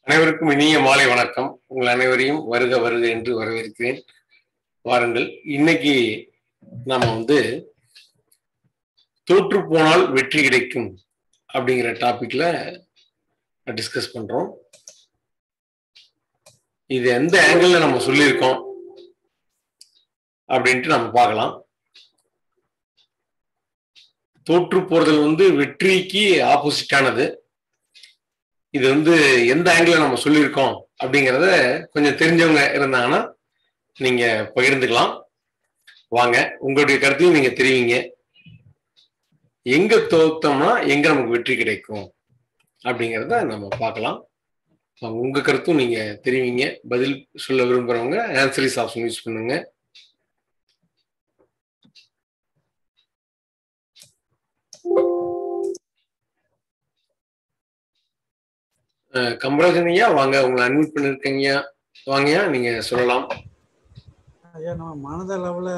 அனைவருக்கும் இனிய மாலை வணக்கம் உங்கள் அனைவரையும் வருக வருக என்று வரவேற்கிறேன் வாருங்கள் இன்னைக்கு நாம வந்து தோற்று போனால் வெற்றி கிடைக்கும் அப்படிங்கிற டாபிக்ல டிஸ்கஸ் பண்றோம் இது எந்த ஆங்கிள் நம்ம சொல்லியிருக்கோம் அப்படின்ட்டு நம்ம பார்க்கலாம் தோற்று போறதல் வந்து வெற்றிக்கு ஆப்போசிட்டானது இது வந்து எந்த ஆங்கிள் நம்ம சொல்லியிருக்கோம் அப்படிங்கிறத கொஞ்சம் தெரிஞ்சவங்க இருந்தாங்கன்னா நீங்க பகிர்ந்துக்கலாம் வாங்க உங்களுடைய கருத்தையும் நீங்க தெரிவிங்க எங்க தோத்தோம்னா எங்க நமக்கு வெற்றி கிடைக்கும் அப்படிங்கிறத நம்ம பார்க்கலாம் உங்க கருத்தும் நீங்க தெரிவிங்க பதில் சொல்ல விரும்புறவங்க ஆன்சரிஸ் ஆப்ஷன் யூஸ் பண்ணுங்க கமராஜன் ஐயா வாங்க உங்களை அட்மிட் பண்ணிருக்கீங்க வாங்கய்யா நீங்க சொல்லலாம் ஐயா நம்ம மனதளவில்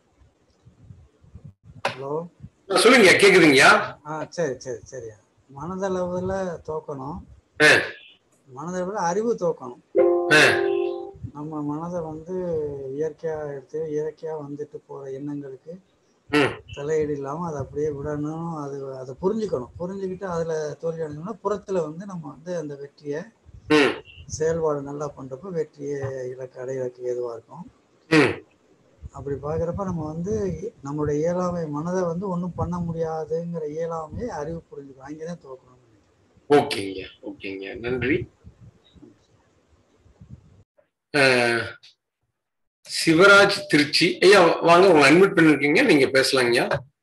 ஹலோ சொல்லுங்க கேக்குதுங்கய்யா ஆ சரி சரி சரியா மனதளவில் தோக்கணும் ஆ, மனதளவில் அறிவு தோக்கணும் ஆ, நம்ம மனதை வந்து இயற்கையாக எடுத்து இயற்கையாக வந்துட்டு போகிற எண்ணங்களுக்கு ம், தலையீடு இல்லாமல் அதை அப்படியே விடணும் அது அதை புரிஞ்சுக்கணும் புரிஞ்சுக்கிட்டு அதில் தோல்வி அடைஞ்சோம்னா புறத்தில் வந்து நம்ம வந்து அந்த வெற்றியை ம், செயல்பாடு நல்லா பண்ணுறப்ப வெற்றியை இலக்கு அடையிறதுக்கு ஏதுவாக இருக்கும் ம். அப்படி பார்க்குறப்ப நம்ம வந்து நம்மளுடைய இயலாமை மனதை வந்து ஒன்றும் பண்ண முடியாதுங்கிற இயலாமையை அறிவு புரிஞ்சுக்கணும் அங்கே தான் தோக்கணும் ஓகேங்க ஓகேங்க நன்றி ஆ, சிவராஜ் திருச்சி ஐயா வாங்க உங்களை அட்மிட் பண்ணிருக்கீங்க நீங்க பேசலாங்கய்யா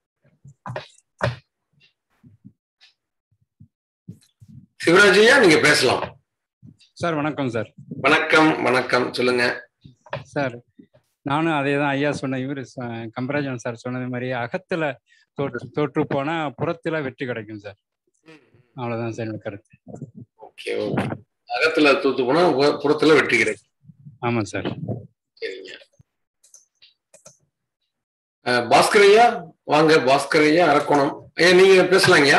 சிவராஜ் ஐயா நீங்க பேசலாம் சார் வணக்கம் சார் வணக்கம் வணக்கம் சொல்லுங்க சார் நானும் அதே தான் ஐயா சொன்ன இவர் கம்பராஜன் சார் சொன்னது மாதிரி அகத்துல தோற்று தோற்று போனா புறத்துல வெற்றி கிடைக்கும் சார் அவ்வளவுதான் சார் எனக்கு கருத்து ஓகே ஓகே அகத்துல தூத்து போனா பு- புறத்துல வெற்றி கிடைக்கும் ஆமாம் சார் சரிங்க அஹ், பாஸ்கர் ஐயா வாங்க பாஸ்கர் ஐயா அரக்கோணம் ஐயா நீங்க பேசலாங்கய்யா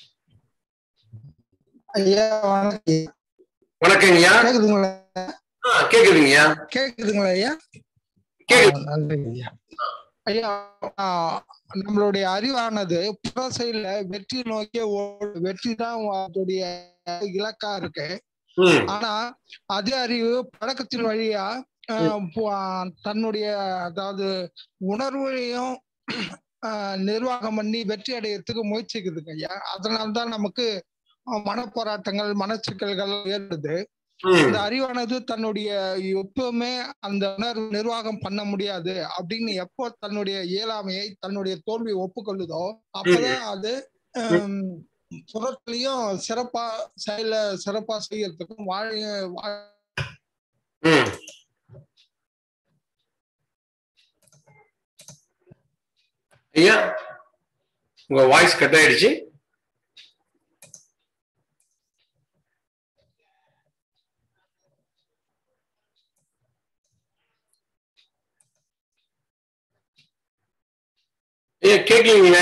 ஐயா வணக்கம் வணக்கங்கய்யா கேக்குதுங்களா ஆ, கேக்குதுங்கய்யா கேக்குதுங்களா ஐயா கேக்குது ஆ, நன்றிங்க ஐயா ஐயா ஆ, நம்மளுடைய அறிவானது புற செயல வெற்றி நோக்கி ஓடு வெற்றி தான் அதோடைய இலக்கா இருக்கு ம், ஆனா அதே அறிவு பழக்கத்தின் வழியா ஆ, பு- ஆ, தன்னுடைய அதாவது உணர்வையும் ஆ, நிர்வாகம் பண்ணி வெற்றி அடையறதுக்கு முயற்சிக்குதுங்க ஐயா அதனால்தான் நமக்கு ஆ, மனப்போராட்டங்கள் மனச்சிக்கல்கள் ஏற்படுது ம், இந்த அறிவானது தன்னுடைய எப்பவுமே அந்த உணர்வு நிர்வாகம் பண்ண முடியாது அப்படின்னு எப்போ தன்னுடைய இயலாமையை தன்னுடைய தோல்வியை ஒப்புக்கொள்ளுதோ அப்பதான் அது ஹம், புறத்துலயும் சிறப்பா செயல சிறப்பா செய்யறதுக்கும் வாழ வா- ம். ஐயா உங்க வாய்ஸ் கட் ஆயிடுச்சு ஐயா கேட்கலீங்களே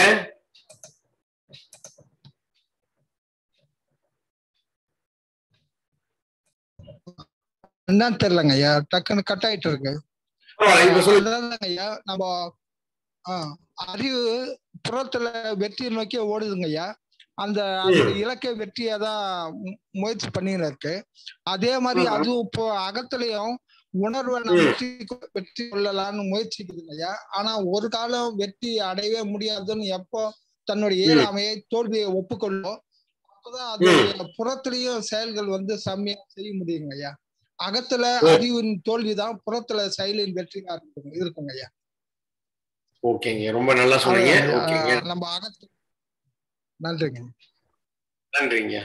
என்னன்னு தெரியலங்க ஐயா டக்குன்னு கட் ஆயிட்டு இருக்கு பரவாயில்ல, இப்ப சொல்லுங்க அதாங்க ஐயா நம்ம ஆஹ், அறிவு புறத்துல வெற்றியை நோக்கி ஓடுதுங்க ஐயா அந்த அதோட இலக்கை வெற்றியை தான் மு- முயற்சி பண்ணின்னு இருக்கு அதே மாதிரி ம். அதுவும் இப்போ அகத்துலயும் உணர்வை நம்ம ம். வெற்றி கொ- வெற்றி கொள்ளலாம்னு முயற்சிக்குதுங்க ஐயா ஆனா ஒரு காலம் வெற்றி அடையவே முடியாதுன்னு எப்போ தன்னுடைய ம். இயலாமையை தோல்வியை ஒப்புக்கொள்ளும் அப்பதான் அது புறத்திலையும் செயல்கள் வந்து செம்மையா செய்ய முடியுங்க ஐயா அகத்துல ஓ. அறிவின் தோல்விதான் புறத்துல செயலின் வெற்றியா இருக்குங்க இருக்குங்க ஐயா ஓகேங்க ரொம்ப நல்லா சொன்னீங்க அவ்வளவுதான். ஓகேங்க ஆஹ் நம்ம அகத்து நன்றிங்க நன்றிங்க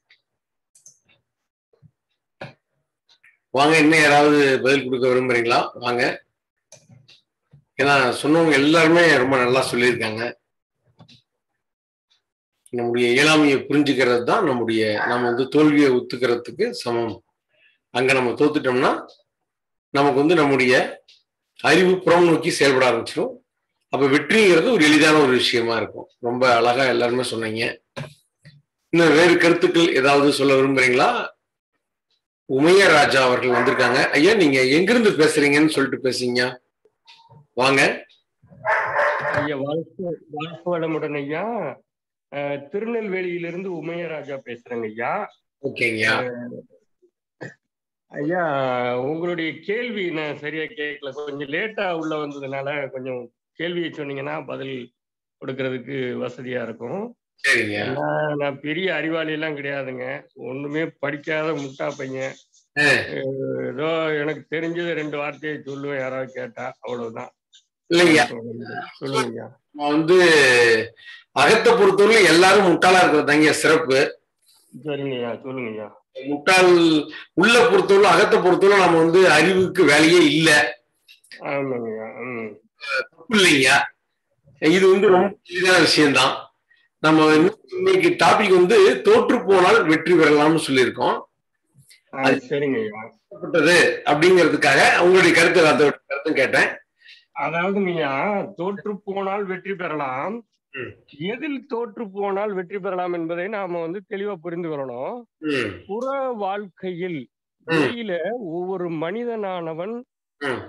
வாங்க இன்னும் யாராவது பதில் கொடுக்க விரும்புறீங்களா வாங்க ஏன்னா சொன்னவங்க எல்லாருமே ரொம்ப நல்லா சொல்லியிருக்காங்க நம்முடைய இயலாமையை புரிஞ்சுக்கிறது தான் நம்முடைய நம்ம வந்து தோல்வியை ஒத்துக்கிறதுக்கு சமம் அங்க நம்ம தோத்துட்டோம்னா நமக்கு வந்து நம்முடைய அறிவு புறம் நோக்கி செயல்பட ஆரம்பிச்சிடும் அப்ப வெற்றிங்கிறது ஒரு எளிதான ஒரு விஷயமா இருக்கும் ரொம்ப அழகா எல்லாருமே சொன்னீங்க இன்னும் வேறு கருத்துக்கள் ஏதாவது சொல்ல விரும்புறீங்களா உமையராஜா அவர்கள் வந்திருக்காங்க ஐயா நீங்க எங்கிருந்து பேசுறீங்கன்னு சொல்லிட்டு பேசுறீங்க வாங்க ஐயா வாழ்த்து வாழ்த்து வளமுடன் ஐயா அஹ், திருநெல்வேலியிலிருந்து உமையராஜா பேசுறேங்க ஐயா ஓகேங்கய்யா ஐயா உங்களுடைய கேள்வி நான் சரியா கேட்கல கொஞ்சம் லேட்டா உள்ள வந்ததுனால கொஞ்சம் கேள்வியை சொன்னீங்கன்னா பதில் கொடுக்கறதுக்கு வசதியா இருக்கும் சரிங்க நான் நான் பெரிய அறிவாளி எல்லாம் கிடையாதுங்க ஒண்ணுமே படிக்காத முட்டா பையன் ஆ. அஹ், ஏதோ எனக்கு தெரிஞ்சது ரெண்டு வார்த்தையை சொல்லுவேன் யாராவது கேட்டா அவ்வளவுதான் இல்லைங்க சொல்லுங்க ஐயா நான் வந்து அகத்தை பொறுத்தவரை எல்லாரும் முட்டாளா இருக்கிறது தாங்க சிறப்பு சரிங்க ஐயா சொல்லுங்க ஐயா முட்டாள் உள்ள பொறுத்தவரை அகத்தை பொறுத்தவரை நம்ம வந்து அறிவுக்கு வேலையே இல்ல ஆமாங்க ஐயா ம் தப்பு இல்லைங்க இது வந்து ரொம்ப எளிதான விஷயம்தான் நம்ம இன்னைக்கு டாபிக் வந்து தோற்று போனால் வெற்றி பெறலாம்னு சொல்லியிருக்கோம் ஆ, சரிங்க ஐயா பட்டது அப்படிங்கிறதுக்காக உங்களுடைய கருத்து அதோட கருத்தும் கேட்டேன் அதாவது நீயா தோற்று போனால் வெற்றி பெறலாம் ம். எதில் தோற்று போனால் வெற்றி பெறலாம் என்பதை நாம வந்து தெளிவா புரிந்து கொள்ளணும் ம், புற வாழ்க்கையில் ம். வெளியில ஒவ்வொரு மனிதனானவன் ம்,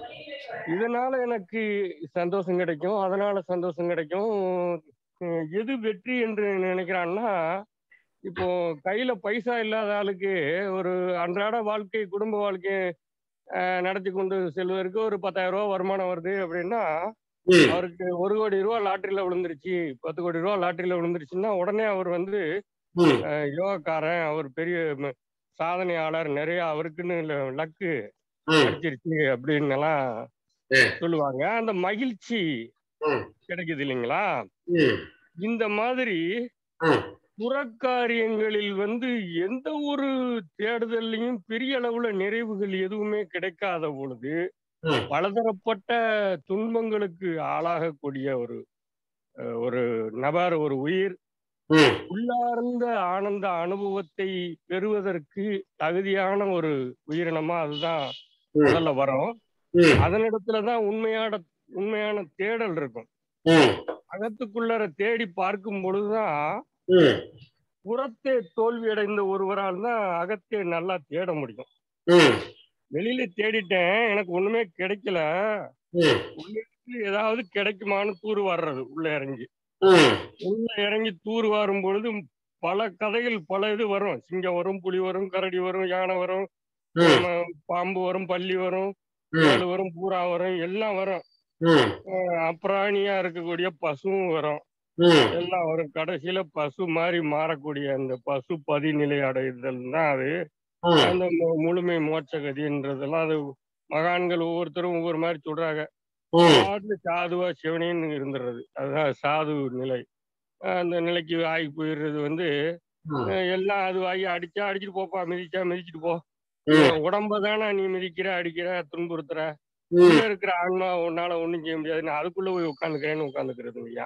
இதனால எனக்கு சந்தோஷம் கிடைக்கும் அதனால சந்தோஷம் கிடைக்கும் உம், எது வெற்றி என்று நினைக்கிறான்னா இப்போ கையில பைசா இல்லாத ஆளுக்கு ஒரு அன்றாட வாழ்க்கை குடும்ப வாழ்க்கையை அஹ், நடத்தி கொண்டு செல்வதற்கு ஒரு பத்தாயிரம் ரூபாய் வருமானம் வருது அப்படின்னா ம், அவருக்கு ஒரு கோடி ரூபா லாட்டரியில விழுந்துருச்சு பத்து கோடி ரூபா லாட்டரியில விழுந்துருச்சுன்னா உடனே அவர் வந்து ம், அஹ், யோகக்காரன் அவர் பெரிய ம- சாதனையாளர் நிறைய அவருக்குன்னு லக்கு ம், கிடைச்சிருச்சு அப்படின்னு எல்லாம் ஏ. சொல்லுவாங்க அந்த மகிழ்ச்சி ம், கிடைக்குது இல்லைங்களா ம், இந்த மாதிரி ம், புறக்காரியங்களில் வந்து எந்த ஒரு தேடுதல்லையும் பெரிய அளவுல நிறைவுகள் எதுவுமே கிடைக்காத பொழுது ம், பலதரப்பட்ட துன்பங்களுக்கு ஆளாகக்கூடிய ஒரு அஹ், ஒரு நபர் ஒரு உயிர் ம், உள்ளார்ந்த ஆனந்த அனுபவத்தை பெறுவதற்கு தகுதியான ஒரு உயிரினமா அதுதான் ம், முதல்ல வரும் ம், அதனிடத்துலதான் உண்மையான உண்மையான தேடல் இருக்கும் ம், அகத்துக்குள்ளர தேடி பார்க்கும் பொழுதுதான் ம், புறத்தே தோல்வி அடைந்த ஒருவரால் தான் அகத்தே நல்லா தேட முடியும் ம், வெளியில தேடிட்டேன் எனக்கு ஒண்ணுமே கிடைக்கல ம், உள்ள இருந்து ஏதாவது கிடைக்குமான்னு தூர் வாடுறது உள்ள இறங்கி ம், உள்ள இறங்கி தூர் வாரும் பொழுது பல கதைகள் பல இது வரும் சிங்கம் வரும் புலி வரும் கரடி வரும் யானை வரும் ம், ஆமா, பாம்பு வரும் பல்லி வரும் ம், தேள் வரும் பூரா வரும் எல்லாம் வரும் ம், அஹ் அப்பிராணியா இருக்கக்கூடிய பசுவும் வரும் ம், எல்லாம் வரும் கடைசியில பசு மாதிரி மாறக்கூடிய அந்த பசு பதிநிலை அடைதல் தான் அது ம், அந்த மு- முழுமை மோட்ச கதின்றதெல்லாம் அது மகான்கள் ஒவ்வொருத்தரும் ஒவ்வொரு மாதிரி சொல்றாங்க ம், பாட்டுல சாதுவா சிவனேன்னு இருந்துடுறது அதுதான் சாது நிலை அஹ் அந்த நிலைக்கு ஆகி போயிடுறது வந்து ம், அஹ் எல்லாம் அது ஆகி அடிச்சா அடிச்சுட்டு போப்பா மிதிச்சா மிதிச்சுட்டு போ ம், உடம்ப தானே நீ மிதிக்கிற அடிக்கிற துன்புறுத்துற ம், உள்ள இருக்கிற ஆன்மா உன்னால ஒண்ணும் செய்ய முடியாது நான் அதுக்குள்ள போய் உட்காந்துக்கிறேன்னு உட்காந்துக்கிறது ஐயா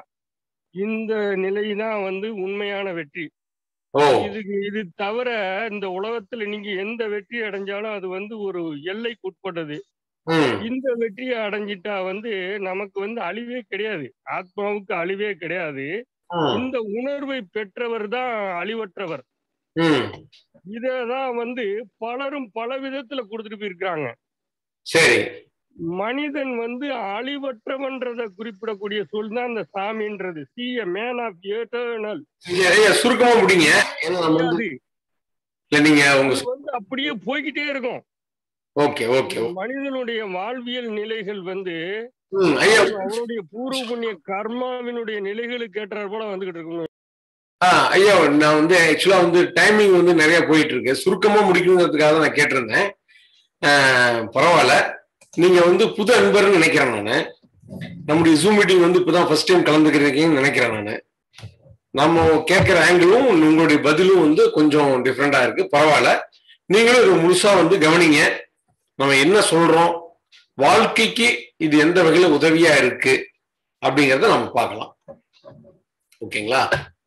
இந்த நிலை தான் வந்து உண்மையான வெற்றி ஓ இது இது தவிர இந்த உலகத்துல நீங்க எந்த வெற்றி அடைஞ்சாலும் அது வந்து ஒரு எல்லைக்கு உட்பட்டது ம், இந்த வெற்றியை அடைஞ்சிட்டா வந்து நமக்கு வந்து அழிவே கிடையாது ஆத்மாவுக்கு அழிவே கிடையாது ம், இந்த உணர்வை பெற்றவர் தான் அழிவற்றவர் ம், இததான் வந்து பலரும் பல விதத்துல கொடுத்துட்டு போயிருக்கிறாங்க சரி மனிதன் வந்து அழிவற்றவன்றத குறிப்பிடக்கூடிய சொல் தான் இந்த சாமின்றது see a man of eternal இங்க ஐயா சுருக்கமா முடிங்க ஏன்னா நம்ம வந்து இல்ல நீங்க உங்க வந்து அப்படியே போய்கிட்டே இருக்கும் ஓகே ஓகே மனிதனுடைய வாழ்வியல் நிலைகள் வந்து ம், ஐயா அவருடைய பூர்வ புண்ணிய கர்மாவினுடைய நிலைகளுக்கு ஏற்றாற் போல வந்துகிட்டு இருக்கும் ஆ ஐயா நான் வந்து ஆக்சுவலா வந்து டைமிங் வந்து நிறைய போயிட்டு இருக்கு சுருக்கமா முடிக்கணுங்கிறதுக்காக தான் நான் கேட்டிருந்தேன் ஆ, பரவாயில்ல நீங்க வந்து புது அன்பர்னு நினைக்கிறேன் நான் நம்முடைய ஜூம் மீட்டிங் வந்து இப்பதான் ஃபர்ஸ்ட் டைம் கலந்துக்கிறீங்கன்னு நினைக்கிறேன் நான் நம்ம கேட்கிற ஆங்கிளும் உங்களுடைய பதிலும் வந்து கொஞ்சம் டிஃப்ரெண்டா இருக்கு பரவாயில்ல நீங்களும் இதை முழுசா வந்து கவனிங்க நம்ம என்ன சொல்றோம் வாழ்க்கைக்கு இது எந்த வகையில உதவியா இருக்கு அப்படிங்கறத நம்ம பார்க்கலாம் ஓகேங்களா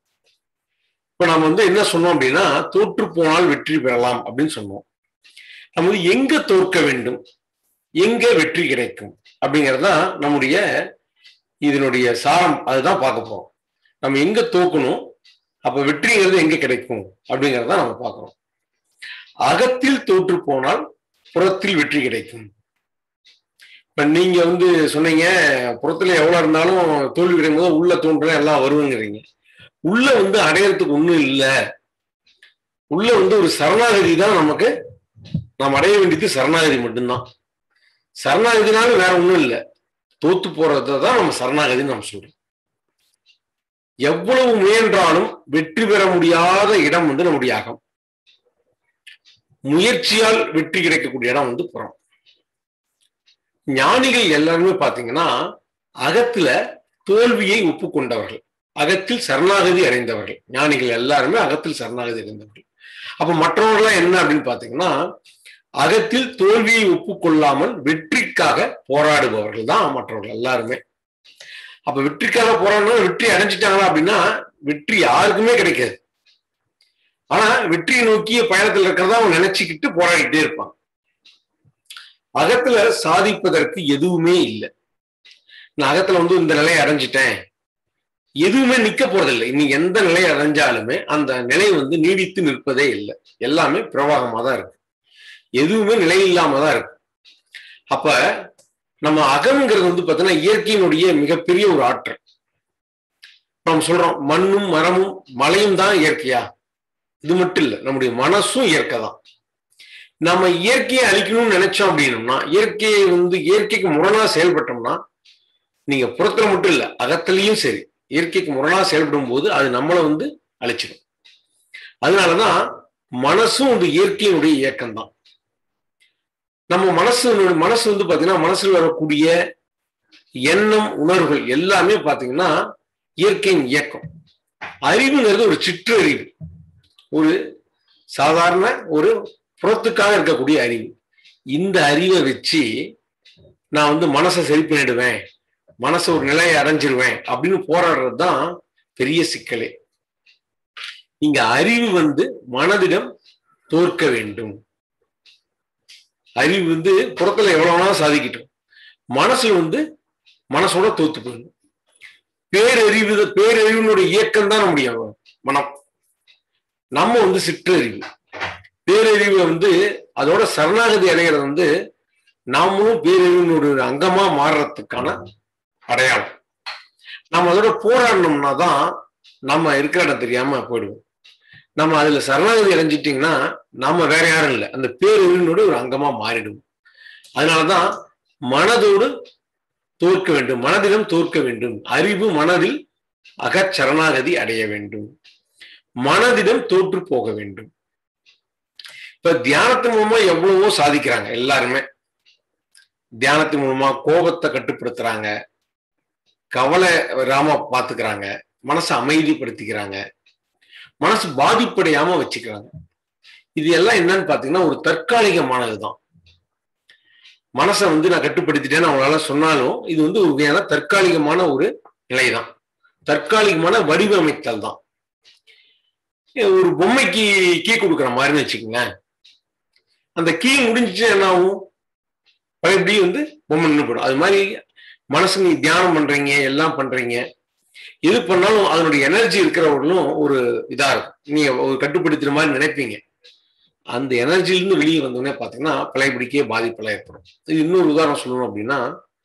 இப்ப நம்ம வந்து என்ன சொன்னோம் அப்படின்னா தோற்று போனால் வெற்றி பெறலாம் அப்படின்னு சொன்னோம் நம்ம வந்து எங்க தோற்க வேண்டும் எங்க வெற்றி கிடைக்கும் அப்படிங்கறதுதான் நம்முடைய இதனுடைய சாரம் அதுதான் பார்க்க போறோம் நம்ம எங்க தோக்கணும் அப்ப வெற்றிங்கிறது எங்க கிடைக்கும் அப்படிங்கறத நம்ம பார்க்கிறோம் அகத்தில் தோற்று போனால் புறத்தில் வெற்றி கிடைக்கும் இப்ப நீங்க வந்து சொன்னீங்க புறத்துல எவ்வளவு இருந்தாலும் தோல்வி கிடைக்கும் போது உள்ள தோன்ற எல்லாம் வருவங்கிறீங்க உள்ள வந்து அடையறதுக்கு ஒண்ணும் இல்லை உள்ள வந்து ஒரு சரணாகதி தான் நமக்கு நாம் அடைய வேண்டியது சரணாகதி மட்டும்தான் சரணாகதினால வேற ஒண்ணும் இல்லை தோத்து போறதை தான் நம்ம சரணாகதின்னு நம்ம சொல்றோம் எவ்வளவு முயன்றாலும் வெற்றி பெற முடியாத இடம் வந்து நம்முடைய அகம் முயற்சியால் வெற்றி கிடைக்கக்கூடிய இடம் வந்து புறம் ஞானிகள் எல்லாருமே பாத்தீங்கன்னா அகத்துல தோல்வியை ஒப்புக்கொண்டவர்கள் அகத்தில் சரணாகதி அடைந்தவர்கள் ஞானிகள் எல்லாருமே அகத்தில் சரணாகதி அடைந்தவர்கள் அப்ப மற்றவர்கள்லாம் என்ன அப்படின்னு பாத்தீங்கன்னா அகத்தில் தோல்வியை ஒப்புக்கொள்ளாமல் வெற்றிக்காக போராடுபவர்கள் தான் மற்றவர்கள் எல்லாருமே அப்ப வெற்றிக்காக போராடணும் வெற்றி அடைஞ்சிட்டாங்களா அப்படின்னா வெற்றி யாருக்குமே கிடைக்காது ஆனா வெற்றியை நோக்கிய பயணத்தில் இருக்கிறதா அவங்க நினைச்சுக்கிட்டு போராடிட்டே இருப்பாங்க அகத்துல சாதிப்பதற்கு எதுவுமே இல்லை நான் அகத்துல வந்து இந்த நிலையை அடைஞ்சிட்டேன் எதுவுமே நிக்க போறதில்லை இனி எந்த நிலையை அடைஞ்சாலுமே அந்த நிலை வந்து நீடித்து நிற்பதே இல்லை எல்லாமே பிரவாகமா தான் இருக்கு எதுவுமே நிலை இல்லாம தான் இருக்கு அப்ப நம்ம அகம்ங்கிறது வந்து பார்த்தீங்கன்னா இயற்கையினுடைய மிகப்பெரிய ஒரு ஆற்றல் நம்ம சொல்றோம் மண்ணும் மரமும் மலையும் தான் இயற்கையா இது மட்டும் இல்லை நம்முடைய மனசும் இயற்கை தான் நம்ம இயற்கையை அழிக்கணும்னு நினைச்சோம் அப்படின்னோம்னா இயற்கையை வந்து இயற்கைக்கு முரணா செயல்பட்டோம்னா நீங்க புறத்துல மட்டும் இல்லை அகத்திலையும் சரி இயற்கைக்கு முரணா செயல்படும் போது அது நம்மளை வந்து அழிச்சிடும் அதனாலதான் மனசும் வந்து இயற்கையினுடைய இயக்கம் தான் நம்ம மனசு மனசு வந்து பாத்தீங்கன்னா மனசுல வரக்கூடிய எண்ணம் உணர்வுகள் எல்லாமே பாத்தீங்கன்னா இயற்கையின் இயக்கம் அறிவுங்கிறது ஒரு சிற்றறிவு ஒரு சாதாரண ஒரு புறத்துக்காக இருக்கக்கூடிய அறிவு இந்த அறிவை வச்சு நான் வந்து மனசை சரி பண்ணிடுவேன் மனசை ஒரு நிலையை அடைஞ்சிருவேன் அப்படின்னு போராடுறது தான் பெரிய சிக்கலே இங்க அறிவு வந்து மனதிடம் தோற்க வேண்டும் அறிவு வந்து புறத்துல எவ்வளவுனா சாதிக்கட்டும் மனசுல வந்து மனசோட தோத்து போயிடும் பேரறிவு பேரறிவினுடைய இயக்கம் தான் நம்முடைய மனம் நம்ம வந்து சிற்றறிவு பேரறிவு வந்து அதோட சரணாகதி அடைகிறது வந்து நாமளும் பேரறிவினுடைய அங்கமா மாறுறதுக்கான அடையாளம் நம்ம அதோட போராடணும்னா தான் நம்ம இருக்கிற இடம் தெரியாம போயிடுவோம் நம்ம அதுல சரணாகதி அடைஞ்சிட்டீங்கன்னா நாம வேற யாரும் இல்லை அந்த பேரறிவினோட ஒரு அங்கமா மாறிடும் அதனாலதான் மனதோடு தோற்க வேண்டும் மனதிடம் தோற்க வேண்டும் அறிவு மனதில் அகச்சரணாகதி அடைய வேண்டும் மனதிடம் தோற்று போக வேண்டும் இப்ப தியானத்தின் மூலமா எவ்வளவோ சாதிக்கிறாங்க எல்லாருமே தியானத்தின் மூலமா கோபத்தை கட்டுப்படுத்துறாங்க கவலை வராம பாத்துக்கிறாங்க மனசை அமைதிப்படுத்திக்கிறாங்க மனசு பாதிப்படையாம வச்சுக்கிறாங்க இது எல்லாம் என்னன்னு பாத்தீங்கன்னா ஒரு தற்காலிகமானதுதான் மனசை வந்து நான் கட்டுப்படுத்திட்டேன்னு அவங்களால சொன்னாலும் இது வந்து ஒரு வகையான தற்காலிகமான ஒரு நிலைதான் தற்காலிகமான வடிவமைத்தல் தான் ஒரு பொம்மைக்கு கீ கொடுக்குற மாதிரின்னு வச்சுக்கோங்களேன் அந்த கீ முடிஞ்சிச்சு என்ன ஆகும் பழையபடி வந்து பொம்மை நின்று போடும் அது மாதிரி மனசு நீ தியானம் பண்றீங்க எல்லாம் பண்றீங்க எது பண்ணாலும் அதனுடைய எனர்ஜி இருக்கிறவர்களும் ஒரு இதா இருக்கும் நீங்க ஒரு கட்டுப்படுத்துற மாதிரி நினைப்பீங்க அந்த எனர்ஜிலிருந்து வெளியே வந்தோடனே பாத்தீங்கன்னா பழையபடிக்கே பாதிப்பெல்லாம் ஏற்படும் இது இன்னொரு உதாரணம் சொல்லணும் அப்படின்னா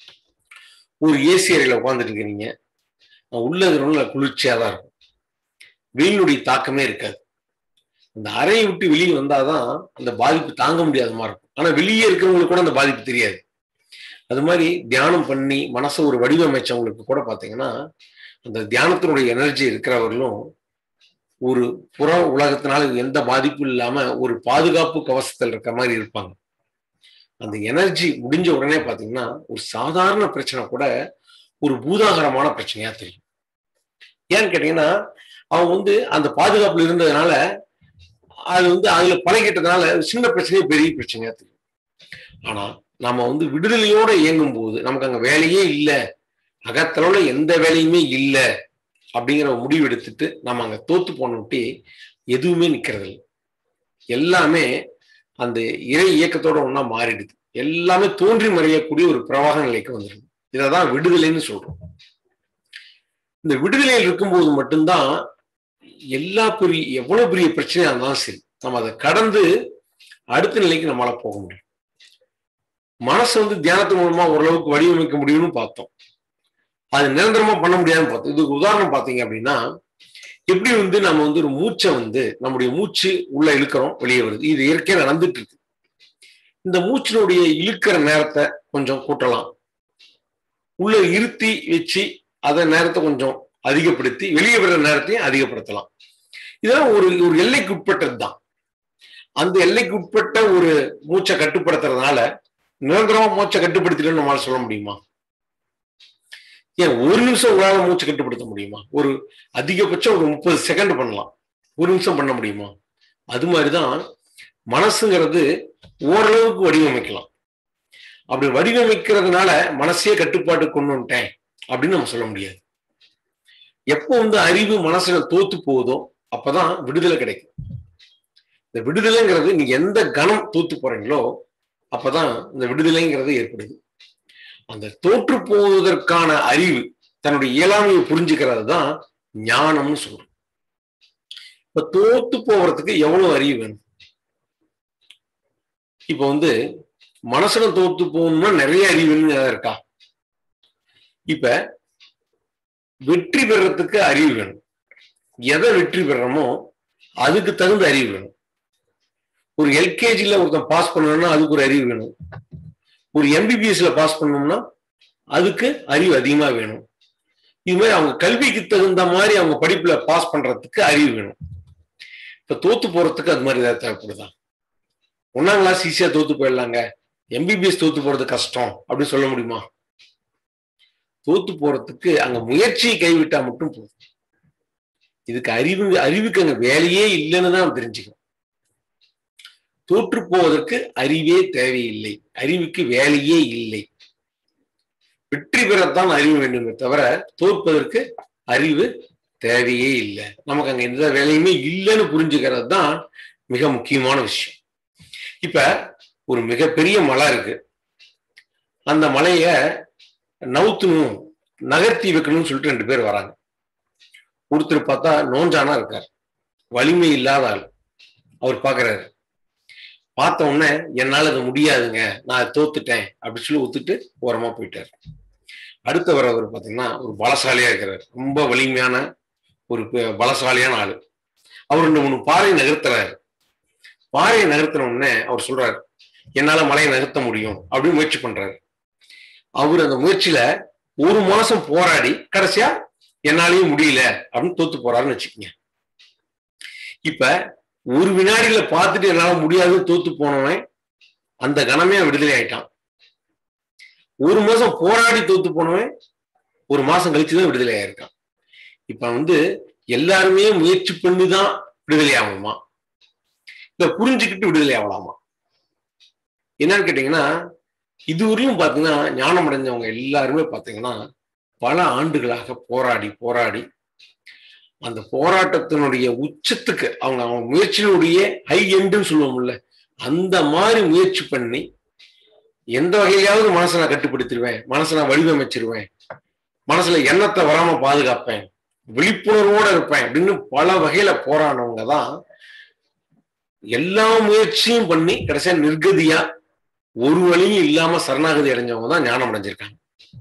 ஒரு ஏசி அறையில உட்காந்துட்டு இருக்கிறீங்க உள்ள இருக்கிறவங்க குளிர்ச்சியா தான் இருக்கும் வெயிலுடைய தாக்கமே இருக்காது அந்த அறையை விட்டு வெளியே வந்தாதான் அந்த பாதிப்பு தாங்க முடியாத மாதிரி இருக்கும் ஆனா வெளியே இருக்கிறவங்களுக்கு கூட அந்த பாதிப்பு தெரியாது அது மாதிரி தியானம் பண்ணி மனசை ஒரு வடிவமைச்சவங்களுக்கு கூட பாத்தீங்கன்னா அந்த தியானத்தினுடைய எனர்ஜி இருக்கிறவர்களும் ஒரு புற உலகத்தினால எந்த பாதிப்பும் இல்லாம ஒரு பாதுகாப்பு கவசத்தில் இருக்க மாதிரி இருப்பாங்க அந்த எனர்ஜி முடிஞ்ச உடனே பாத்தீங்கன்னா ஒரு சாதாரண பிரச்சனை கூட ஒரு பூதாகரமான பிரச்சனையா தெரியும் ஏன்னு கேட்டீங்கன்னா அவங்க வந்து அந்த பாதுகாப்புல இருந்ததுனால அது வந்து அதுல பழகிட்டதுனால சின்ன பிரச்சனையே பெரிய பிரச்சனையா தெரியும் ஆனா நம்ம வந்து விடுதலையோட இயங்கும் போது நமக்கு அங்க வேலையே இல்லை அகத்தளவுல எந்த வேலையுமே இல்லை அப்படிங்கிற முடிவு எடுத்துட்டு நம்ம அங்க தோத்து போனோட்டி எதுவுமே நிக்கிறது இல்லை எல்லாமே அந்த இறை இயக்கத்தோட ஒன்னா மாறிடுது எல்லாமே தோன்றி மறையக்கூடிய ஒரு பிரவாக நிலைக்கு வந்துடுது இதைதான் விடுதலைன்னு சொல்றோம் இந்த விடுதலையில் இருக்கும்போது மட்டும்தான் எல்லா பெரிய எவ்வளவு பெரிய பிரச்சனையா இருந்தாலும் சரி நம்ம அதை கடந்து அடுத்த நிலைக்கு நம்மளால போக முடியும் மனசு வந்து தியானத்து மூலமா ஓரளவுக்கு வடிவமைக்க முடியும்னு பார்த்தோம் அது நிரந்தரமா பண்ண முடியாதுன்னு பார்த்தோம் இதுக்கு உதாரணம் பார்த்தீங்க அப்படின்னா எப்படி வந்து நம்ம வந்து ஒரு மூச்சை வந்து நம்முடைய மூச்சு உள்ள இழுக்கிறோம் வெளியே வருது இது இயற்கையா நடந்துட்டு இருக்கு இந்த மூச்சினுடைய இழுக்கிற நேரத்தை கொஞ்சம் கூட்டலாம் உள்ள இருத்தி வச்சு அதை நேரத்தை கொஞ்சம் அதிகப்படுத்தி வெளியே வர்ற நேரத்தையும் அதிகப்படுத்தலாம் இதெல்லாம் ஒரு ஒரு எல்லைக்கு உட்பட்டது தான் அந்த எல்லைக்கு உட்பட்ட ஒரு மூச்சை கட்டுப்படுத்துறதுனால நிரந்தரமா மூச்சை கட்டுப்படுத்திட்டு நம்மளால சொல்ல முடியுமா ஏன் ஒரு நிமிஷம் உங்களால மூச்சை கட்டுப்படுத்த முடியுமா ஒரு அதிகபட்சம் ஒரு முப்பது செகண்ட் பண்ணலாம் ஒரு நிமிஷம் பண்ண முடியுமா அது மாதிரிதான் மனசுங்கிறது ஓரளவுக்கு வடிவமைக்கலாம் அப்படி வடிவமைக்கிறதுனால மனசே கட்டுப்பாட்டு கொண்டு வந்துட்டேன் அப்படின்னு நம்ம சொல்ல முடியாது எப்போ வந்து அறிவு மனசுல தோத்து போகுதோ அப்பதான் விடுதலை கிடைக்கும் இந்த விடுதலைங்கிறது நீங்க எந்த கணம் தோத்து போறீங்களோ அப்பதான் இந்த விடுதலைங்கிறது ஏற்படுது அந்த தோற்று போவதற்கான அறிவு தன்னுடைய இயலாமையை புரிஞ்சுக்கிறது தான் ஞானம்னு சொல்றோம் இப்ப தோத்து போவதுக்கு எவ்வளவு அறிவு வேணும் இப்ப வந்து மனசுல தோத்து போகணும்னா நிறைய அறிவுன்னு இருக்கா இப்ப வெற்றி பெறத்துக்கு அறிவு வேணும் எதை வெற்றி பெறணுமோ அதுக்கு தகுந்த அறிவு வேணும் ஒரு எல்கேஜில ஒருத்தன் பாஸ் பண்ணணும்னா அதுக்கு ஒரு அறிவு வேணும் ஒரு எம்பிபிஎஸ்ல பாஸ் பண்ணணும்னா அதுக்கு அறிவு அதிகமா வேணும் இது மாதிரி அவங்க கல்விக்கு தகுந்த மாதிரி அவங்க படிப்புல பாஸ் பண்றதுக்கு அறிவு வேணும் இப்ப தோத்து போறதுக்கு அது மாதிரி ஏதாவது தேவைப்படுதா ஒன்னாம் கிளாஸ் ஈஸியா தோத்து போயிடலாங்க எம்பிபிஎஸ் தோத்து போறது கஷ்டம் அப்படின்னு சொல்ல முடியுமா தோத்து போறதுக்கு அங்க முயற்சியை கைவிட்டா மட்டும் போதும் இதுக்கு அறிவு அறிவுக்கு அங்க வேலையே இல்லைன்னு தான் தெரிஞ்சுக்கணும் தோற்று போவதற்கு அறிவே தேவையில்லை அறிவுக்கு வேலையே இல்லை வெற்றி பெறத்தான் அறிவு வேண்டுமே தவிர தோற்பதற்கு அறிவு தேவையே இல்லை நமக்கு அங்க எந்த வேலையுமே இல்லைன்னு புரிஞ்சுக்கிறது தான் மிக முக்கியமான விஷயம் இப்ப ஒரு மிகப்பெரிய மலை இருக்கு அந்த மலைய நவுத்தணும் நகர்த்தி வைக்கணும்னு சொல்லிட்டு ரெண்டு பேர் வராங்க ஒருத்தர் பார்த்தா நோஞ்சானா இருக்கார் வலிமை இல்லாத ஆள் அவர் பாக்குறாரு பார்த்த உடனே என்னால அது முடியாதுங்க நான் தோத்துட்டேன் அப்படின்னு சொல்லி ஒத்துட்டு ஓரமா போயிட்டார் அடுத்த வரவர் பாத்தீங்கன்னா ஒரு பலசாலியா இருக்கிறார் ரொம்ப வலிமையான ஒரு பலசாலியான ஆளு அவர் ரெண்டு மூணு பாறையை நகர்த்துறாரு பாறையை நகர்த்தின உடனே அவர் சொல்றாரு என்னால மலையை நகர்த்த முடியும் அப்படின்னு முயற்சி பண்றாரு அவர் அந்த முயற்சியில ஒரு மாசம் போராடி கடைசியா என்னாலையும் முடியல அப்படின்னு தோத்து போறாருன்னு வச்சுக்கோங்க இப்ப ஒரு வினாடியில பார்த்துட்டு என்னால முடியாது தோத்து போனவன் அந்த கணமே விடுதலை ஆயிட்டான் ஒரு மாசம் போராடி தோத்து போனவன் ஒரு மாசம் கழிச்சுதான் விடுதலை ஆயிருக்கான் இப்ப வந்து எல்லாருமே முயற்சி பண்ணி தான் விடுதலை ஆகணுமா இல்ல புரிஞ்சுக்கிட்டு விடுதலை ஆகலாமா என்னன்னு கேட்டீங்கன்னா இதுவரையும் பாத்தீங்கன்னா ஞானம் அடைஞ்சவங்க எல்லாருமே பாத்தீங்கன்னா பல ஆண்டுகளாக போராடி போராடி அந்த போராட்டத்தினுடைய உச்சத்துக்கு அவங்க அவங்க முயற்சியினுடைய ஹை எண்டுன்னு சொல்லுவோம்ல அந்த மாதிரி முயற்சி பண்ணி எந்த வகையிலாவது மனசை நான் கட்டுப்படுத்திடுவேன் மனசை நான் வடிவமைச்சிருவேன் மனசுல எண்ணத்தை வராம பாதுகாப்பேன் விழிப்புணர்வோட இருப்பேன் அப்படின்னு பல வகையில போராடினவங்க தான் எல்லா முயற்சியும் பண்ணி கடைசியா நிர்கதியா ஒரு வழியும் இல்லாம சரணாகதி அடைஞ்சவங்க தான் ஞானம் அடைஞ்சிருக்காங்க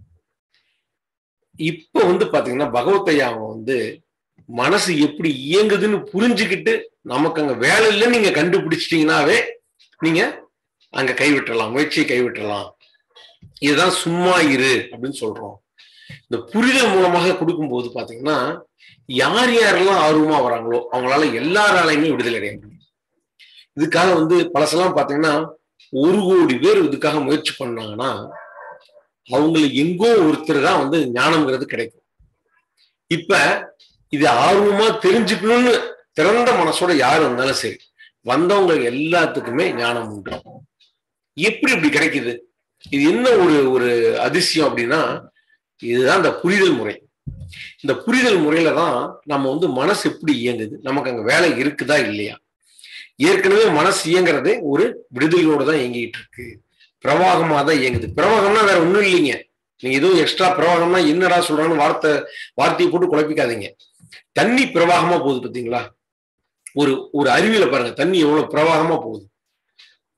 இப்ப வந்து பாத்தீங்கன்னா பகவத்தையா அவங்க வந்து மனசு எப்படி இயங்குதுன்னு புரிஞ்சுக்கிட்டு நமக்கு அங்க வேலை இல்லைன்னு நீங்க கண்டுபிடிச்சிட்டீங்கன்னாவே நீங்க அங்க கைவிட்டுறலாம் முயற்சியை கைவிட்டுறலாம் இதுதான் சும்மா இரு அப்படின்னு சொல்றோம் இந்த புரிதல் மூலமாக கொடுக்கும்போது பாத்தீங்கன்னா யார் யாரெல்லாம் ஆர்வமா வராங்களோ அவங்களால எல்லாராலையுமே விடுதலை அடைய முடியும் இதுக்காக வந்து பழசெல்லாம் பாத்தீங்கன்னா ஒரு கோடி பேர் இதுக்காக முயற்சி பண்ணாங்கன்னா அவங்களுக்கு எங்கோ ஒருத்தர் தான் வந்து ஞானம்ங்கிறது கிடைக்கும் இப்ப இது ஆர்வமா தெரிஞ்சுக்கணும்னு திறந்த மனசோட யார் வந்தாலும் சரி வந்தவங்க எல்லாத்துக்குமே ஞானம் உண்டு எப்படி இப்படி கிடைக்குது இது என்ன ஒரு ஒரு அதிசயம் அப்படின்னா இதுதான் இந்த புரிதல் முறை இந்த புரிதல் முறையில தான் நம்ம வந்து மனசு எப்படி இயங்குது நமக்கு அங்க வேலை இருக்குதா இல்லையா ஏற்கனவே மனசு இயங்குறதே ஒரு விடுதலையோட தான் இயங்கிட்டு இருக்கு பிரவாகமா தான் இயங்குது பிரவாகம்னா வேற ஒண்ணும் இல்லைங்க நீங்க எதுவும் எக்ஸ்ட்ரா பிரவாகம்னா என்னடா சொல்றான்னு வார்த்தை வார்த்தையை போட்டு குழப்பிக்காதீங்க தண்ணி பிரவாகமா போகுது பார்த்தீங்களா ஒரு ஒரு அருவியில பாருங்க தண்ணி எவ்வளவு பிரவாகமா போகுது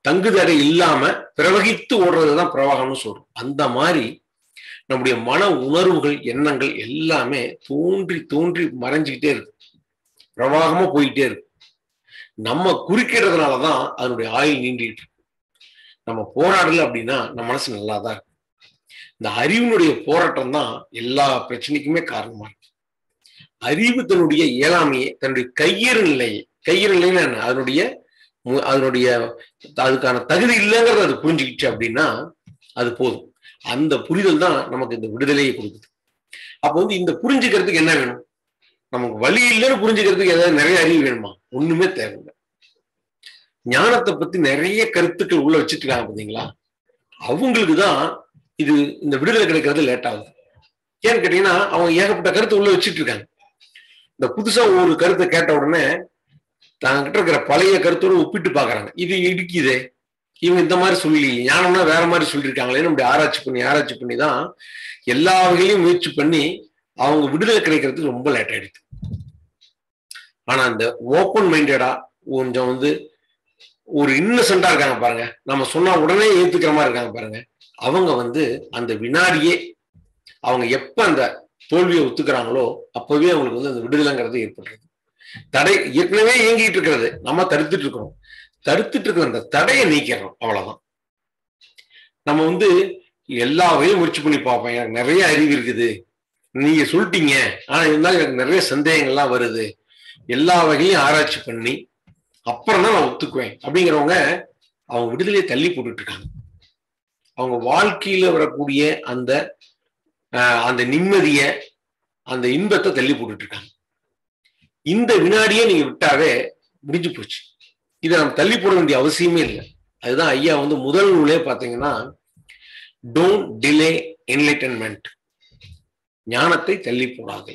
தங்குதடை இல்லாம பிரவகித்து ஓடுறதுதான் பிரவாகம்னு சொல்றோம் அந்த மாதிரி நம்முடைய மன உணர்வுகள் எண்ணங்கள் எல்லாமே தோன்றி தோன்றி மறைஞ்சுக்கிட்டே இருக்கு பிரவாகமா போயிட்டே இருக்கு நம்ம குறுக்கிடுறதுனாலதான் அதனுடைய ஆயுள் நீண்டிட்டு இருக்கு நம்ம போராடல அப்படின்னா நம்ம மனசு நல்லா தான் இருக்கு இந்த அறிவினுடைய போராட்டம் தான் எல்லா பிரச்சனைக்குமே காரணமா இருக்கு அறிவு தன்னுடைய இயலாமையை தன்னுடைய கையிறு நிலையை கையிறு நிலைன்னு என்ன அதனுடைய மு- அதனுடைய அதுக்கான தகுதி இல்லைங்கிறத அது புரிஞ்சுக்கிச்சு அப்படின்னா அது போதும் அந்த புரிதல் தான் நமக்கு இந்த விடுதலையை கொடுக்குது அப்போ வந்து இந்த புரிஞ்சுக்கிறதுக்கு என்ன வேணும் நமக்கு வழி இல்லைன்னு புரிஞ்சுக்கிறதுக்கு ஏதாவது நிறைய அறிவு வேணுமா ஒண்ணுமே தேவையில்லை ஞானத்தை பத்தி நிறைய கருத்துக்கள் உள்ள வச்சுட்டு இருக்காங்க பாத்தீங்களா அவங்களுக்கு தான் இது இந்த விடுதலை கிடைக்கிறது லேட் ஆகுது ஏன்னு கேட்டீங்கன்னா அவங்க ஏகப்பட்ட கருத்து உள்ள வச்சுட்டு இருக்காங்க இந்த புதுசா ஒரு கருத்தை கேட்ட உடனே தாங்கிட்ட இருக்கிற பழைய கருத்தோட ஒப்பிட்டு பாக்குறாங்க இது இடிக்குதே இவங்க இந்த மாதிரி சொல்லி ஞானம்னா வேற மாதிரி சொல்லியிருக்காங்களே அப்படி ஆராய்ச்சி பண்ணி ஆராய்ச்சி பண்ணி தான் எல்லா வகையிலையும் முயற்சி பண்ணி அவங்க விடுதலை கிடைக்கிறதுக்கு ரொம்ப லேட் ஆயிடுது ஆனா இந்த ஓப்பன் மைண்டடா கொஞ்சம் வந்து ஒரு இன்னசென்டா இருக்காங்க பாருங்க நம்ம சொன்னா உடனே ஏத்துக்கிற மாதிரி இருக்காங்க பாருங்க அவங்க வந்து அந்த வினாடியே அவங்க எப்ப அந்த தோல்வியை ஒத்துக்கிறாங்களோ அப்பவே அவங்களுக்கு வந்து அந்த விடுதலைங்கிறது ஏற்பட்டுருது தடை ஏற்கனவே இயங்கிட்டு இருக்கிறது நம்ம தடுத்துட்டு இருக்கிறோம் தடுத்துட்டு இருக்கிற அந்த தடையை நீக்கிறோம் அவ்வளவுதான் நம்ம வந்து எல்லா வகையும் முயற்சி பண்ணி பார்ப்போம் எனக்கு நிறைய அறிவு இருக்குது நீங்க சொல்லிட்டீங்க ஆனா இருந்தாலும் எனக்கு நிறைய சந்தேகங்கள்லாம் வருது எல்லா வகையும் ஆராய்ச்சி பண்ணி அப்புறம் தான் நான் ஒத்துக்குவேன் அப்படிங்கிறவங்க அவங்க விடுதலையை தள்ளி போட்டுட்டு இருக்காங்க அவங்க வாழ்க்கையில வரக்கூடிய அந்த ஆஹ், அந்த நிம்மதிய அந்த இன்பத்தை தள்ளி போட்டுட்டு இருக்காங்க இந்த வினாடியே நீங்க விட்டாவே முடிஞ்சு போச்சு இதை நம்ம தள்ளி போட வேண்டிய அவசியமே இல்லை அதுதான் ஐயா வந்து முதல் நூலே பாத்தீங்கன்னா டோன்ட் டிலே என்லைட்டன்மெண்ட் ஞானத்தை தள்ளி போடாதே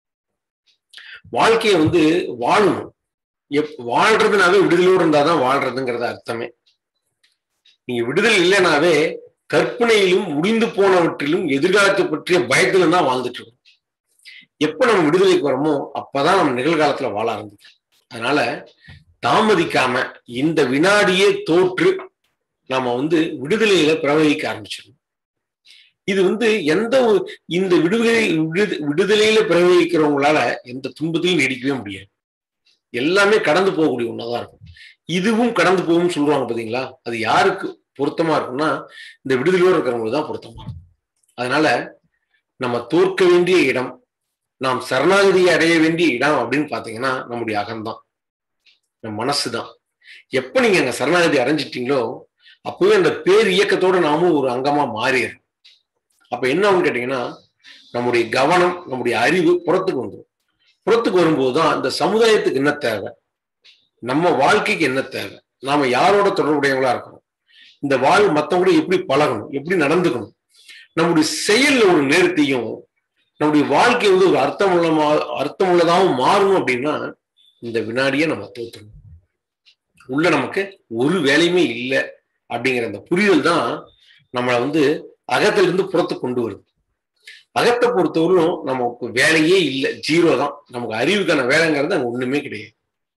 வாழ்க்கையை வந்து வாழணும் எப் வாழ்றதுனாவே விடுதலையோடு இருந்தாதான் வாழ்றதுங்கிறது அர்த்தமே நீங்க விடுதலை இல்லைனாவே கற்பனையிலும் முடிந்து போனவற்றிலும் எதிர்காலத்தை பற்றிய பயத்திலும் தான் வாழ்ந்துட்டு இருக்கோம் எப்ப நம்ம விடுதலைக்கு வரோமோ அப்பதான் நம்ம நிகழ்காலத்துல வாழ ஆரம்பிக்கும் அதனால தாமதிக்காம இந்த வினாடியே தோற்று நாம வந்து விடுதலையில பிரவகிக்க ஆரம்பிச்சிடணும் இது வந்து எந்த ஒரு இந்த விடுதலை விடுத- விடுதலையில பிரவகிக்கிறவங்களால எந்த துன்பத்திலும் நீடிக்கவே முடியாது எல்லாமே கடந்து போகக்கூடிய ஒண்ணாதான் இருக்கும் இதுவும் கடந்து போகும் சொல்லுவாங்க பாத்தீங்களா அது யாருக்கு பொருத்தமா இருக்கும்னா இந்த விடுதலையோடு இருக்கிறவங்களுக்கு தான் பொருத்தமா இருக்கும் அதனால நம்ம தோற்க வேண்டிய இடம் நாம் சரணாகதியை அடைய வேண்டிய இடம் அப்படின்னு பாத்தீங்கன்னா நம்முடைய அகம்தான் நம்ம மனசுதான் எப்ப நீங்க அங்க சரணாகதி அடைஞ்சிட்டீங்களோ அப்பவே அந்த பேர் இயக்கத்தோட நாமும் ஒரு அங்கமா மாறிடும் அப்ப என்ன ஆகும்னு கேட்டீங்கன்னா நம்முடைய கவனம் நம்முடைய அறிவு புறத்துக்கு வந்துடும் புறத்துக்கு வரும்போது தான் இந்த சமுதாயத்துக்கு என்ன தேவை நம்ம வாழ்க்கைக்கு என்ன தேவை நாம யாரோட தொடர்புடையவங்களா இருக்கணும் இந்த வாழ் மத்தவங்க கூட எப்படி பழகணும் எப்படி நடந்துக்கணும் நம்முடைய செயல்ல ஒரு நேர்த்தியும் நம்முடைய வாழ்க்கை வந்து ஒரு அர்த்தமுள்ளமா அர்த்தமுள்ளதாகவும் மாறணும் அப்படின்னா இந்த வினாடியே நம்ம தோத்துறோம் உள்ள நமக்கு ஒரு வேலையுமே இல்லை அப்படிங்கிற அந்த புரிதல் தான் நம்மளை வந்து அகத்துல இருந்து புறத்து கொண்டு வருது அகத்தை பொறுத்தவரையும் நமக்கு வேலையே இல்லை ஜீரோ தான் நமக்கு அறிவுக்கான வேலைங்கிறது அங்க ஒண்ணுமே கிடையாது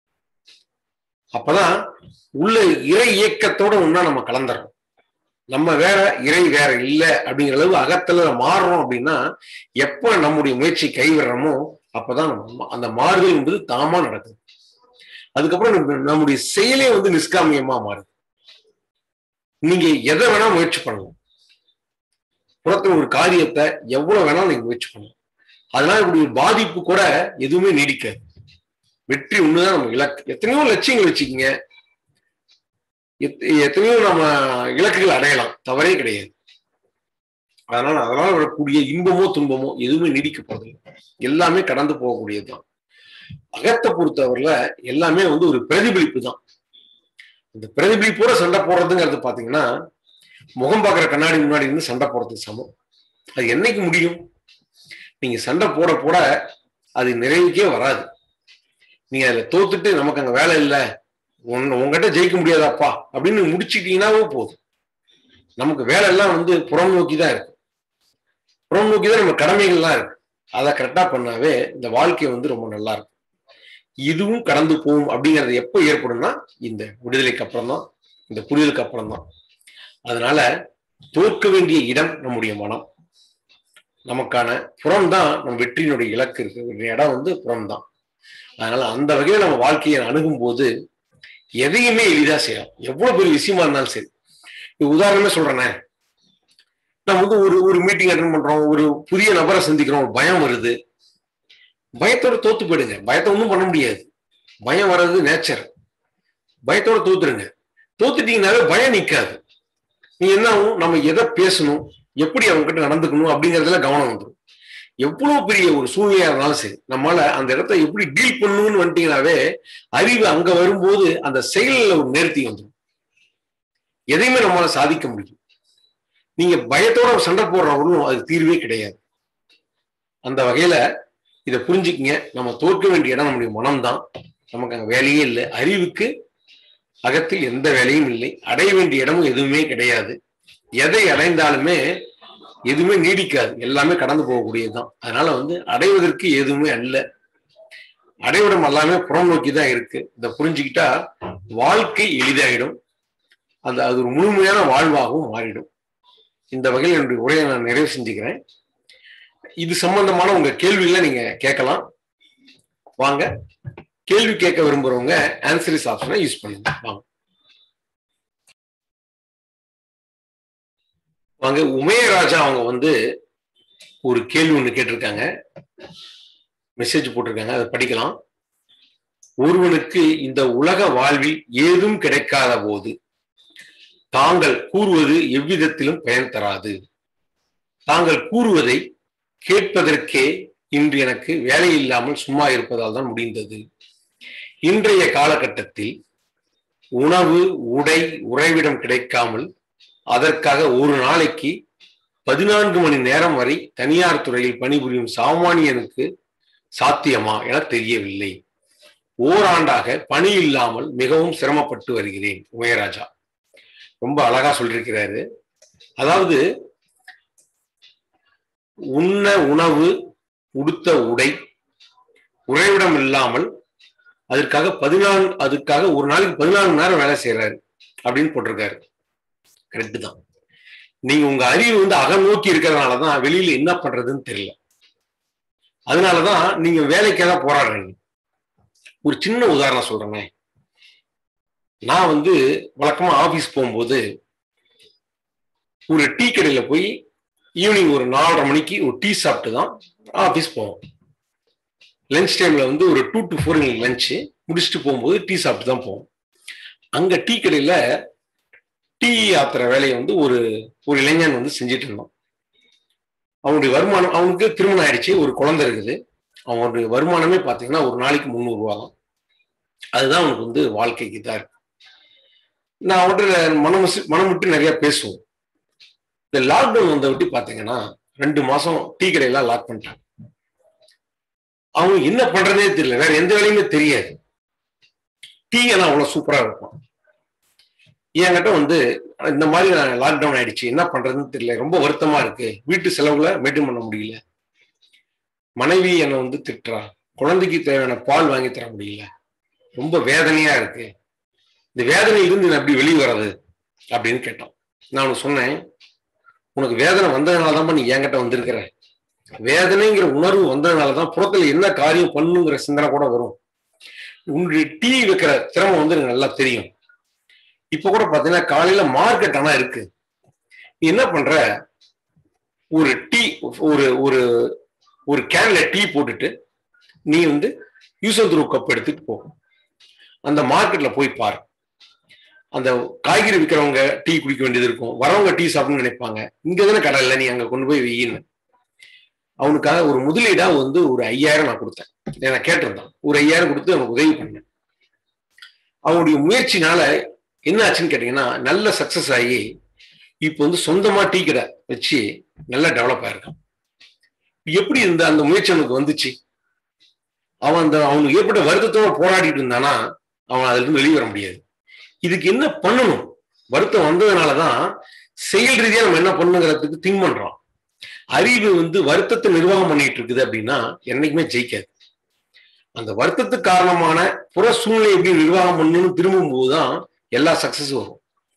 அப்பதான் உள்ள இறை இயக்கத்தோட ஒன்னா நம்ம கலந்துறோம் நம்ம வேற இறை வேற இல்லை அப்படிங்கிற அளவு அகத்துல மாறுறோம் அப்படின்னா எப்ப நம்முடைய முயற்சி கைவிடுறோமோ அப்பதான் நம்ம அந்த மாறுதல் என்பது தாமா நடக்குது அதுக்கப்புறம் நம்ம- நம்முடைய செயலே வந்து நிஷ்காமியமா மாறுது நீங்க எதை வேணா முயற்சி பண்ணலாம் புறத்துல ஒரு காரியத்தை எவ்வளவு வேணாலும் நீங்க முயற்சி பண்ணலாம் அதனால இப்படி ஒரு பாதிப்பு கூட எதுவுமே நீடிக்காது வெற்றி ஒண்ணுதான் நம்ம இலக்கு எத்தனையோ லட்சியங்கள் வச்சுக்கோங்க எத்- எத்தனையோ நம்ம இலக்குகள் அடையலாம் தவறே கிடையாது அதனால அதனால வரக்கூடிய இன்பமோ துன்பமோ எதுவுமே நீடிக்க போறதில்லை எல்லாமே கடந்து போகக்கூடியதுதான் அகத்தை பொறுத்தவரையில எல்லாமே வந்து ஒரு பிரதிபலிப்பு தான் இந்த பிரதிபலிப்போட சண்டை போடுறதுங்கிறது பாத்தீங்கன்னா முகம் பார்க்குற கண்ணாடி முன்னாடி இருந்து சண்டை போடுறதுக்கு சமம் அது என்னைக்கு முடியும் நீங்க சண்டை போட போட அது நிறைவுக்கே வராது நீங்க அதுல தோத்துட்டு நமக்கு அங்க வேலை இல்லை உன் உங்ககிட்ட ஜெயிக்க முடியாதாப்பா அப்படின்னு முடிச்சிட்டீங்கன்னாவே போதும் நமக்கு வேலை எல்லாம் வந்து புறம் நோக்கி தான் இருக்கு புறம் நோக்கி தான் நம்ம கடமைகள்லாம் இருக்கு அதை கரெக்டா பண்ணாவே இந்த வாழ்க்கை வந்து ரொம்ப நல்லா இருக்கும் இதுவும் கடந்து போகும் அப்படிங்கிறது எப்போ ஏற்படும்னா இந்த விடுதலைக்கு அப்புறம் தான் இந்த புரிதலுக்கு அப்புறம் தான் அதனால தோற்க வேண்டிய இடம் நம்முடைய மனம் நமக்கான புறம் தான் நம்ம வெற்றியினுடைய இலக்கு இருக்க வேண்டிய இடம் வந்து புறம் தான் அதனால அந்த வகையில நம்ம வாழ்க்கையை அணுகும் போது எதையுமே எளிதா செய்யலாம் எவ்வளவு பெரிய விஷயமா இருந்தாலும் சரி இது உதாரணமே சொல்றேனே நம்ம வந்து ஒரு ஒரு மீட்டிங் அட்டன் பண்றோம் ஒரு புதிய நபரை சந்திக்கிறோம் ஒரு பயம் வருது பயத்தோட தோத்து போயிடுங்க பயத்தை ஒன்றும் பண்ண முடியாது பயம் வர்றது நேச்சர் பயத்தோட தோத்துருங்க தோத்துட்டீங்கனாவே பயம் நிக்காது நீ என்ன ஆகும் நம்ம எதை பேசணும் எப்படி அவங்க கிட்ட நடந்துக்கணும் அப்படிங்கறதுல கவனம் வந்துடும் எவ்வளவு பெரிய ஒரு சூழ்நிலையா இருந்தாலும் சரி நம்மளால அந்த இடத்த எப்படி டீல் பண்ணணும்னு வந்துட்டீங்கன்னாவே அறிவு அங்க வரும்போது அந்த செயலில் ஒரு நேர்த்தி வந்துடும் எதையுமே நம்மளால சாதிக்க முடியும் நீங்க பயத்தோட சண்டை போடுறவங்களும் அது தீர்வே கிடையாது அந்த வகையில இதை புரிஞ்சுக்கிங்க நம்ம தோற்க வேண்டிய இடம் நம்முடைய மனம்தான் நமக்கு அங்க வேலையே இல்லை அறிவுக்கு அகத்தில் எந்த வேலையும் இல்லை அடைய வேண்டிய இடமும் எதுவுமே கிடையாது எதை அடைந்தாலுமே எதுவுமே நீடிக்காது எல்லாமே கடந்து போகக்கூடியதுதான் அதனால வந்து அடைவதற்கு எதுவுமே அல்ல அடைவிடம் எல்லாமே புறம் நோக்கி தான் இருக்கு இதை புரிஞ்சுக்கிட்டா வாழ்க்கை எளிதாயிடும் அந்த அது ஒரு முழுமையான வாழ்வாகவும் மாறிடும் இந்த வகையில் என்னுடைய உரையை நான் நிறைவு செஞ்சுக்கிறேன் இது சம்பந்தமான உங்க கேள்விகளை நீங்க கேட்கலாம் வாங்க கேள்வி கேட்க விரும்புறவங்க ஆன்சரிஸ் ஆப்ஷனை யூஸ் பண்ணுங்க வாங்க வாங்க உமயராஜா அவங்க வந்து ஒரு கேள்வி ஒண்ணு கேட்டிருக்காங்க மெசேஜ் போட்டிருக்காங்க அதை படிக்கலாம் ஒருவனுக்கு இந்த உலக வாழ்வில் ஏதும் கிடைக்காத போது தாங்கள் கூறுவது எவ்விதத்திலும் பயன் தராது தாங்கள் கூறுவதை கேட்பதற்கே இன்று எனக்கு வேலை இல்லாமல் சும்மா இருப்பதால் தான் முடிந்தது இன்றைய காலகட்டத்தில் உணவு உடை உறைவிடம் கிடைக்காமல் அதற்காக ஒரு நாளைக்கு பதினான்கு மணி நேரம் வரை தனியார் துறையில் பணிபுரியும் சாமானியனுக்கு சாத்தியமா என தெரியவில்லை ஓராண்டாக பணி இல்லாமல் மிகவும் சிரமப்பட்டு வருகிறேன் உயராஜா ரொம்ப அழகா சொல்லியிருக்கிறாரு அதாவது உண்ண உணவு உடுத்த உடை உறைவிடம் இல்லாமல் அதற்காக பதினான்கு அதுக்காக ஒரு நாளைக்கு பதினாலு மணி நேரம் வேலை செய்யறாரு அப்படின்னு போட்டிருக்காரு கரெக்ட் தான் நீங்க உங்க அறிவு வந்து அகம் நோக்கி இருக்கிறதுனாலதான் வெளியில என்ன பண்றதுன்னு தெரியல அதனாலதான் நீங்க வேலைக்காக போராடுறீங்க ஒரு சின்ன உதாரணம் சொல்றேனே நான் வந்து வழக்கமா ஆபீஸ் போகும்போது ஒரு டீ கடையில போய் ஈவினிங் ஒரு நாலரை மணிக்கு ஒரு டீ சாப்பிட்டு தான் ஆஃபீஸ் போவோம் லஞ்ச் டைம்ல வந்து ஒரு டூ டு ஃபோர் எங்களுக்கு லஞ்சு முடிச்சுட்டு போகும்போது டீ சாப்பிட்டு தான் போவோம் அங்க டீ கடையில டீ ஆத்துற வேலையை வந்து ஒரு ஒரு இளைஞன் வந்து செஞ்சுட்டு இருந்தான் அவனுடைய வருமானம் அவனுக்கு திருமணம் ஆயிடுச்சு ஒரு குழந்தை இருக்குது அவனுடைய வருமானமே பார்த்தீங்கன்னா ஒரு நாளைக்கு முந்நூறு ரூபா தான் அதுதான் அவனுக்கு வந்து வாழ்க்கைக்கு தான் இருக்கு நான் அவன்கிட்ட மனம் மனம் விட்டு நிறைய பேசுவோம் இந்த லாக்டவுன் வந்த விட்டு பாத்தீங்கன்னா ரெண்டு மாசம் டீ கடையெல்லாம் லாக் பண்ணிட்டாங்க அவனுக்கு என்ன பண்றதே தெரியல வேற எந்த வேலையுமே தெரியாது டீ எல்லாம் அவ்வளவு சூப்பரா இருக்கும் என்கிட்ட வந்து இந்த மாதிரி நான் லாக்டவுன் ஆயிடுச்சு என்ன பண்றதுன்னு தெரியல ரொம்ப வருத்தமா இருக்கு வீட்டு செலவுல மெயின்டைன் பண்ண முடியல மனைவி என்னை வந்து திட்டுறா குழந்தைக்கு தேவையான பால் வாங்கி தர முடியல ரொம்ப வேதனையா இருக்கு இந்த வேதனை இருந்து நான் எப்படி வெளியே வர்றது அப்படின்னு கேட்டோம் நான் உனக்கு சொன்னேன் உனக்கு வேதனை வந்ததுனால தான் நீ என்கிட்ட வந்திருக்கிற வேதனைங்கிற உணர்வு வந்ததுனாலதான் புறத்துல என்ன காரியம் பண்ணுங்கிற சிந்தனை கூட வரும் உன்னுடைய டீ வைக்கிற திறமை வந்து எனக்கு நல்லா தெரியும் இப்ப கூட பாத்தீங்கன்னா காலையில மார்க்கெட் ஆனா இருக்கு நீ என்ன பண்ற ஒரு டீ ஒரு ஒரு ஒரு கேன்ல டீ போட்டுட்டு நீ வந்து யூசர் த்ரூ கப் எடுத்துட்டு போ அந்த மார்க்கெட்ல போய் பாரு அந்த காய்கறி விற்கிறவங்க டீ குடிக்க வேண்டியது இருக்கும் வரவங்க டீ சாப்பிடணும்னு நினைப்பாங்க இங்க தானே கடை இல்லை நீ அங்க கொண்டு போய் வெயின்னு அவனுக்காக ஒரு முதலீடா வந்து ஒரு ஐயாயிரம் நான் கொடுத்தேன் நான் கேட்டிருந்தான் ஒரு ஐயாயிரம் கொடுத்து அவனுக்கு உதவி பண்ணேன் அவனுடைய முயற்சினால என்ன ஆச்சுன்னு கேட்டீங்கன்னா நல்ல சக்சஸ் ஆகி இப்போ வந்து சொந்தமா டீ கடை வச்சு நல்லா டெவலப் ஆயிருக்கான் எப்படி இருந்த அந்த முயற்சி அவனுக்கு வந்துச்சு அவன் அந்த அவனுக்கு ஏற்பட்ட வருத்தத்தோட போராடிட்டு இருந்தானா அவன் அதுல இருந்து வெளியே வர முடியாது இதுக்கு என்ன பண்ணணும் வருத்தம் வந்ததுனாலதான் செயல் ரீதியா நம்ம என்ன பண்ணுங்கிறதுக்கு திங்க் பண்றோம் அறிவு வந்து வருத்தத்தை நிர்வாகம் பண்ணிட்டு இருக்குது அப்படின்னா என்னைக்குமே ஜெயிக்காது அந்த வருத்தத்துக்கு காரணமான புற சூழ்நிலை எப்படி நிர்வாகம் பண்ணணும்னு திரும்பும் போதுதான் எல்லா சக்சஸும் வரும்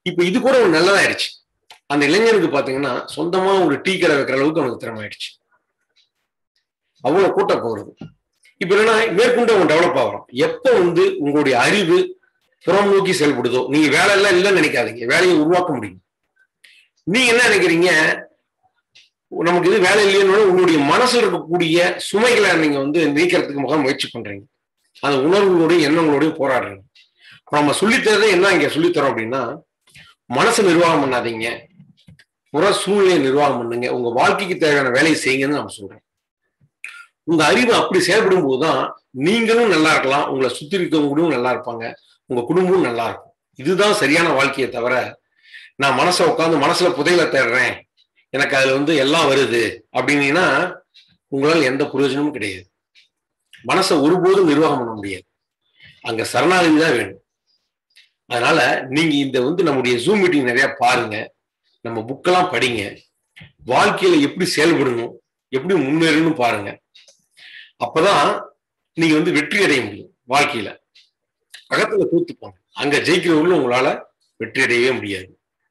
இப்ப இது கூட ஒரு நல்லதாயிடுச்சு அந்த இளைஞனுக்கு பாத்தீங்கன்னா சொந்தமா ஒரு டீ கடை வைக்கிற அளவுக்கு அவனுக்கு திறமை ஆயிடுச்சு அவ்வளவு கூட்டம் போறது இப்ப என்னன்னா மேற்கொண்டு அவன் டெவலப் ஆகிறான் எப்ப வந்து உங்களுடைய அறிவு புறம் நோக்கி செயல்படுதோ நீங்க வேலை எல்லாம் இல்லைன்னு நினைக்காதீங்க வேலையை உருவாக்க முடியும் நீங்க என்ன நினைக்கிறீங்க நமக்கு இது வேலை இல்லைன்னு உங்களுடைய மனசுல இருக்கக்கூடிய சுமைகளை நீங்க வந்து நீக்கிறதுக்கு முக முயற்சி பண்றீங்க அந்த உணர்வுகளோடையும் எண்ணங்களோடையும் போராடுறீங்க இப்ப நம்ம சொல்லித்தரதே என்ன இங்க சொல்லித்தரோம் அப்படின்னா மனசை நிர்வாகம் பண்ணாதீங்க புற சூழ்நிலையை நிர்வாகம் பண்ணுங்க உங்க வாழ்க்கைக்கு தேவையான வேலையை செய்யுங்கன்னு நம்ம சொல்றோம் உங்க அறிவு அப்படி செயல்படும் போதுதான் நீங்களும் நல்லா இருக்கலாம் உங்களை சுத்தி இருக்கவங்களும் நல்லா இருப்பாங்க உங்க குடும்பமும் நல்லா இருக்கும் இதுதான் சரியான வாழ்க்கையை தவிர நான் மனசை உட்காந்து மனசுல புதையல தேடுறேன் எனக்கு அதுல வந்து எல்லாம் வருது அப்படின்னீங்கன்னா உங்களால் எந்த பிரயோஜனமும் கிடையாது மனசை ஒருபோதும் நிர்வாகம் பண்ண முடியாது அங்க சரணாகதி தான் வேணும் அதனால நீங்க இந்த வந்து நம்முடைய ஜூம் மீட்டிங் நிறைய பாருங்க நம்ம புக்கெல்லாம் படிங்க வாழ்க்கையில எப்படி செயல்படணும் எப்படி முன்னேறணும் பாருங்க அப்பதான் நீங்க வந்து வெற்றி அடைய முடியும் வாழ்க்கையில அகத்துல தூத்துப்பாங்க அங்க ஜெயிக்கிறவங்களும் உங்களால வெற்றி அடையவே முடியாது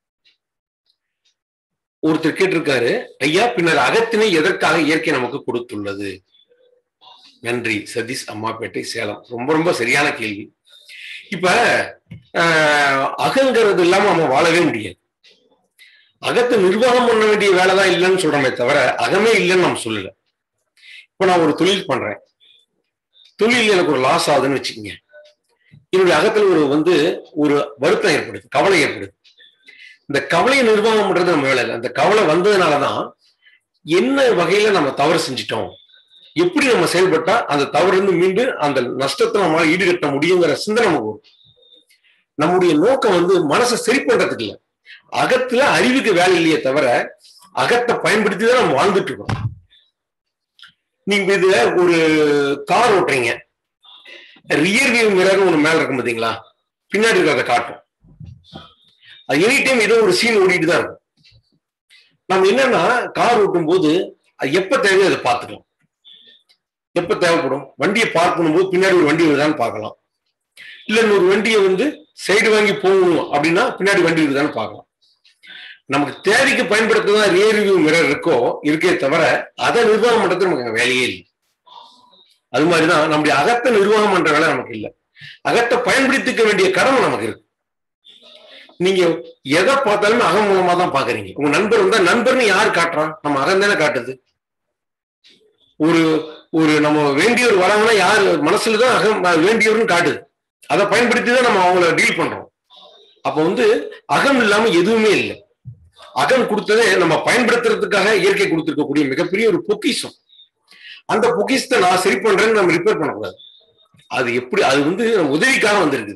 ஒருத்தர் கேட்டிருக்காரு ஐயா பின்னர் அகத்தினை எதற்காக இயற்கை நமக்கு கொடுத்துள்ளது நன்றி சதீஷ் அம்மாப்பேட்டை சேலம் ரொம்ப ரொம்ப சரியான கேள்வி இப்ப ஆஹ், அகங்கிறது இல்லாம நம்ம வாழவே முடியாது அகத்தை நிர்வாகம் பண்ண வேண்டிய வேலை தான் இல்லைன்னு சொல்றோமே தவிர அகமே இல்லைன்னு நம்ம சொல்லல இப்ப நான் ஒரு தொழில் பண்றேன் தொழில் எனக்கு ஒரு லாஸ் ஆகுதுன்னு வச்சுக்கோங்க என்னுடைய அகத்துல ஒரு வந்து ஒரு வருத்தம் ஏற்படுது கவலை ஏற்படுது இந்த கவலையை நிர்வாகம் பண்றது நம்ம வேலை இல்லை அந்த கவலை வந்ததுனாலதான் என்ன வகையில நம்ம தவறு செஞ்சிட்டோம் எப்படி நம்ம செயல்பட்டா அந்த தவறு இருந்து மீண்டு அந்த நஷ்டத்தை நம்மளால ஈடுகட்ட முடியுங்கிற சிந்தனை நமக்கு வரும் நம்முடைய நோக்கம் வந்து மனசை சரி பண்றதுக்கு இல்லை அகத்துல அறிவுக்கு வேலை இல்லையே தவிர அகத்தை பயன்படுத்தி தான் நம்ம வாழ்ந்துட்டு இருக்கோம் நீங்க இதுல ஒரு கார் ஓட்டுறீங்க ரியர் வியூ மிரர் ஒண்ணு மேல இருக்கும் பாத்தீங்களா பின்னாடி இருக்கிறத காட்டும் அது எனி டைம் ஏதோ ஒரு சீன் ஓடிட்டு தான் இருக்கும் நம்ம என்னன்னா கார் ஓட்டும் போது அது எப்ப தேவையோ அதை பார்த்துக்கலாம் எப்ப தேவைப்படும் வண்டியை பார்க் பண்ணும்போது பின்னாடி ஒரு வண்டி வருதான்னு பார்க்கலாம் இல்ல இன்னொரு வண்டியை வந்து சைடு வாங்கி போகணும் அப்படின்னா பின்னாடி வண்டி இருக்குதான்னு பார்க்கலாம் நமக்கு தேவைக்கு பயன்படுத்ததான் ரியர் வியூ மிரர் இருக்கோ இருக்கே தவிர அதை நிர்வாகம் பண்றது நமக்கு அங்க வேலையே இல்லை அது மாதிரிதான் நம்முடைய அகத்தை நிர்வாகம் பண்ற வேலை நமக்கு இல்லை அகத்தை பயன்படுத்திக்க வேண்டிய கடமை நமக்கு இருக்கு நீங்க எதை பார்த்தாலுமே அகம் மூலமா தான் பாக்குறீங்க உங்க நண்பர் வந்தா நண்பர்னு யார் காட்டுறான் நம்ம அகம் தானே காட்டுது ஒரு ஒரு நம்ம வேண்டியவர் வராங்கன்னா யார் மனசுலதான் அகம் வேண்டியவர்னு காட்டுது அதை பயன்படுத்தி தான் நம்ம அவங்கள டீல் பண்றோம் அப்ப வந்து அகம் இல்லாம எதுவுமே இல்லை அகம் கொடுத்ததே நம்ம பயன்படுத்துறதுக்காக இயற்கை கொடுத்திருக்கக்கூடிய மிகப்பெரிய ஒரு பொக்கிஷம் அந்த பொக்கிஷத்தை நான் சரி பண்றேன்னு நம்ம ரிப்பேர் பண்ணக்கூடாது அது எப்படி அது வந்து உதவிக்காக வந்திருக்குது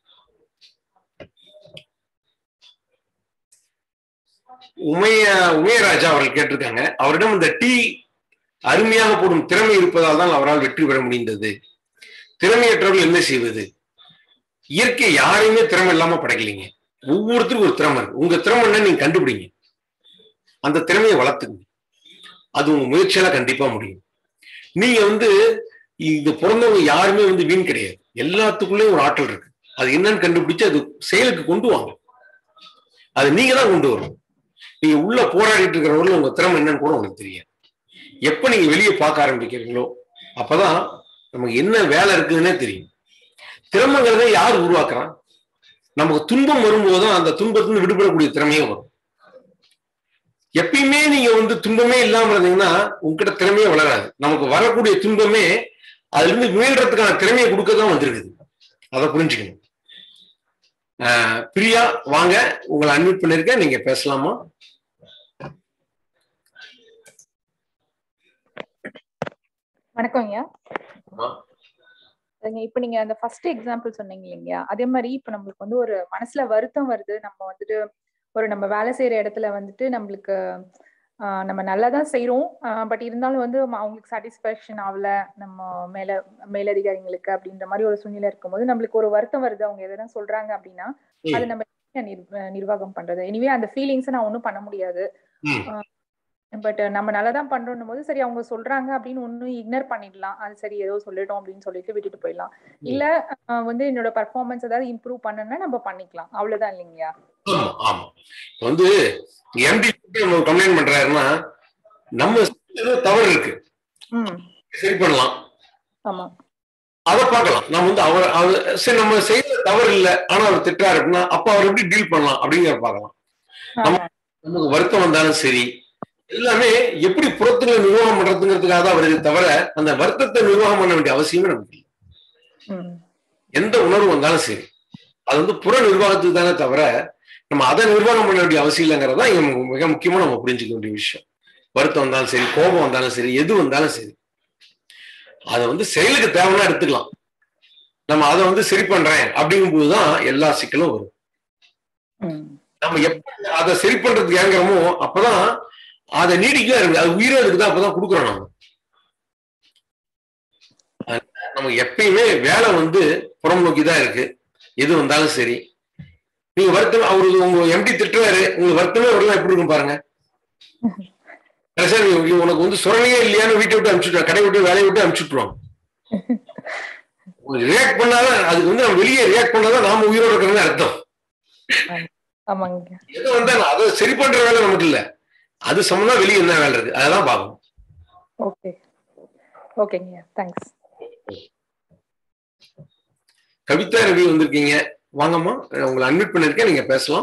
உமைய உமையராஜா அவர்கள் கேட்டிருக்காங்க அவரிடம் இந்த டீ அருமையாக போடும் திறமை இருப்பதால் தான் அவரால் வெற்றி பெற முடிந்தது திறமையற்றவர்கள் என்ன செய்வது இயற்கை யாரையுமே திறமை இல்லாம படைக்கலைங்க ஒவ்வொருத்தருக்கும் ஒரு திறமை இருக்கு உங்க திறமை என்ன நீங்க கண்டுபிடிங்க அந்த திறமையை வளர்த்துங்க அது உங்க முயற்சியால கண்டிப்பா முடியும் நீங்க வந்து இங்க பிறந்தவங்க யாருமே வந்து வீண் கிடையாது எல்லாத்துக்குள்ளேயும் ஒரு ஆற்றல் இருக்கு அது என்னன்னு கண்டுபிடிச்சு அது செயலுக்கு கொண்டு வாங்க அது நீங்க தான் கொண்டு வரணும் நீங்க உள்ள போராடிட்டு இருக்கிறவங்களும் உங்க திறமை என்னன்னு கூட உங்களுக்கு தெரியாது எப்ப நீங்க வெளியே பார்க்க ஆரம்பிக்கிறீங்களோ அப்பதான் நமக்கு என்ன வேலை இருக்குதுன்னே தெரியும் திறமைங்கிறத யார் உருவாக்குறான் நமக்கு துன்பம் வரும்போது தான் அந்த துன்பத்திலிருந்து விடுபடக்கூடிய திறமையும் வரும் எப்பயுமே நீங்க வந்து துன்பமே இல்லாம இருந்தீங்கன்னா உங்ககிட்ட திறமையே வளராது நமக்கு வரக்கூடிய துன்பமே அதுல இருந்து மீள்றதுக்கான திறமையை கொடுக்க தான் வந்திருக்குது அதை புரிஞ்சுக்கணும் ஆஹ் பிரியா வாங்க உங்களை அன்மிட் பண்ணிருக்கேன் நீங்க பேசலாமா வணக்கம் ஐயா ஆமா. சரிங்க இப்ப நீங்க அந்த ஃபர்ஸ்ட் எக்ஸாம்பிள் சொன்னீங்க இல்லைங்களா அதே மாதிரி இப்ப நம்மளுக்கு வந்து ஒரு மனசுல வருத்தம் வருது நம்ம வந்துட்டு ஒரு நம்ம வேலை செய்யற இடத்துல வந்துட்டு நம்மளுக்கு ஆஹ் நம்ம நல்லா தான் செய்யறோம் பட் இருந்தாலும் வந்து ம- அவங்களுக்கு சாட்டிஸ்ஃபேக்ஷன் ஆகல நம்ம மேல மேலதிகாரிங்களுக்கு அப்படின்ற மாதிரி ஒரு சூழ்நிலை இருக்கும்போது நம்மளுக்கு ஒரு வருத்தம் வருது அவங்க எதனா சொல்றாங்க அப்படின்னா அது நம்ம எப்படி நிர்- நிர்வாகம் பண்றது எனிவே அந்த ஃபீலிங்ஸ் நான் ஒன்றும் பண்ண முடியாது ம். பட் நம்ம நல்லா தான் பண்றோம் போது சரி அவங்க சொல்றாங்க அப்படின்னு ஒன்னும் இக்னோர் பண்ணிடலாம் அது சரி ஏதோ சொல்லிட்டோம் அப்படின்னு சொல்லிட்டு விட்டுட்டு போயிடலாம் இல்ல அஹ், வந்து என்னோட பர்ஃபார்மன்ஸ் ஏதாவது இம்ப்ரூவ் பண்ணணும்னா நம்ம பண்ணிக்கலாம் அவ்வளவுதான் இல்லைங்கய்யா ஆமா ஆமா இப்ப வந்து எம்டி நம்ம கம்ப்ளைண்ட் பண்றாருன்னா நம்ம ஏதோ தவறு இருக்கு ம் சரி பண்ணலாம் ஆமா அதை பார்க்கலாம் நம்ம வந்து அவர் அவர் சரி நம்ம செய்யற தவறு இல்லை ஆனா அவர் திட்டாரு அப்படின்னா அப்ப அவர் எப்படி டீல் பண்ணலாம் அப்படிங்கிற பார்க்கலாம் ஆமா நமக்கு வருத்தம் வந்தாலும் சரி எல்லாமே எப்படி புறத்துல நிர்வாகம் பண்றதுங்கிறதுக்காக தான் வருது தவிர அந்த வருத்தத்தை நிர்வாகம் பண்ண வேண்டிய அவசியமே நமக்கு இல்லை ம் எந்த உணர்வு வந்தாலும் சரி அது வந்து புற நிர்வாகத்துக்கு தானே தவிர நம்ம அதை நிர்வாகம் பண்ண வேண்டிய அவசியம் இல்லைங்கிறது தான் இங்க மிக முக்கியமா நம்ம புரிஞ்சுக்க வேண்டிய விஷயம் வருத்தம் வந்தாலும் சரி கோபம் வந்தாலும் சரி எது வந்தாலும் சரி அதை வந்து செயலுக்கு தேவைன்னா எடுத்துக்கலாம் நம்ம அதை வந்து சரி பண்றேன் அப்படிங்கும்போது தான் எல்லா சிக்கலும் வரும் ம் நம்ம எப்ப அதை சரி பண்றதுக்கு ஏங்குறோமோ அப்பதான் அதை நீடிக்கவே இருக்கு அது உயிரே அதுக்கு தான் அப்பதான் கொடுக்குறோம் நம்ம அதனால நம்ம எப்பயுமே வேலை வந்து புறம் நோக்கி தான் இருக்கு எது வந்தாலும் சரி நீங்க வருத்தம் அவரு உங்க எம்டி திட்டுறாரு உங்களுக்கு வருத்தமே வரலாம் எப்படி இருக்கும் பாருங்க கடைசியா நீ- நீ உனக்கு வந்து சுரணையே இல்லையான்னு வீட்டை விட்டு அனுப்பிச்சுட்டு கடை விட்டு வேலையை விட்டு அனுப்பிச்சுட்டுருவாங்க ரியாக்ட் பண்ணாதான் அதுக்கு வந்து நம்ம வெளியே ரியாக்ட் பண்ணாதான் நாம உயிரோட இருக்கிறது அர்த்தம் ஆமாங்க எது வந்தாலும் அதை சரி பண்ற வேலை நமக்கு இல்ல அது சம்பந்தம் வெளியே என்ன வேலை இருக்கு அதெல்லாம் பார்க்கணும் ஓகே ஓகேங்கய்யா தேங்க்ஸ் கவிதா ரவி வந்திருக்கீங்க வாங்கம்மா உங்களை அட்மிட் பண்ணிருக்கேன் நீங்க பேசலாம்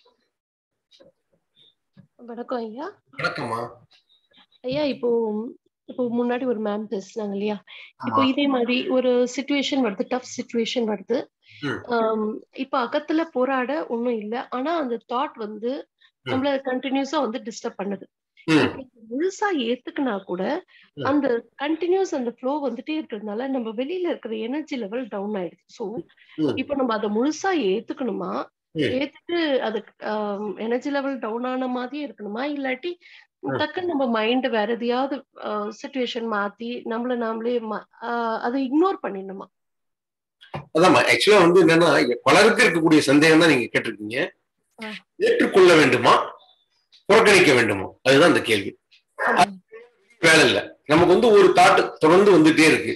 வணக்கம் ஐயா வணக்கம்மா ஐயா இப்போ இப்போ முன்னாடி ஒரு மேம் பேசுனாங்க இல்லையா இப்போ இதே மாதிரி ஒரு சுச்சுவேஷன் வருது டஃப் சுச்சுவேஷன் வருது ம். ஆம், இப்போ அகத்துல போராட ஒண்ணும் இல்ல ஆனா அந்த தாட் வந்து நம்மள கண்டினியூஸா வந்து டிஸ்டர்ப் பண்ணுது ம். இப்போ இதை முழுசா ஏத்துக்குனா கூட ம். அந்த கண்டினியூஸ் அந்த ஃப்ளோ வந்துட்டே இருக்கிறதுனால நம்ம வெளியில இருக்கிற எனர்ஜி லெவல் டவுன் ஆயிடுது சோ ம். இப்போ நம்ம அதை முழுசா ஏத்துக்கணுமா ம். ஏத்துட்டு அது எனர்ஜி லெவல் டவுன் ஆன மாதிரியே இருக்கணுமா இல்லாட்டி ம். டக்குன்னு நம்ம மைண்ட் வேற எதையாவது சுச்சுவேஷன் மாத்தி நம்மள நாமளே ம- ஆஹ் அதை இக்னோர் பண்ணிடணுமா அதாம்மா ஆக்சுவலா வந்து என்னன்னா இங்க பலருக்கு இருக்கக்கூடிய சந்தேகம் தான் நீங்க கேட்டிருக்கீங்க ஆ. ஏற்றுக்கொள்ள வேண்டுமா புறக்கணிக்க வேண்டுமா அதுதான் அந்த கேள்வி ஆமா. வேலை இல்ல நமக்கு வந்து ஒரு தாட்டு தொடர்ந்து வந்துட்டே இருக்கு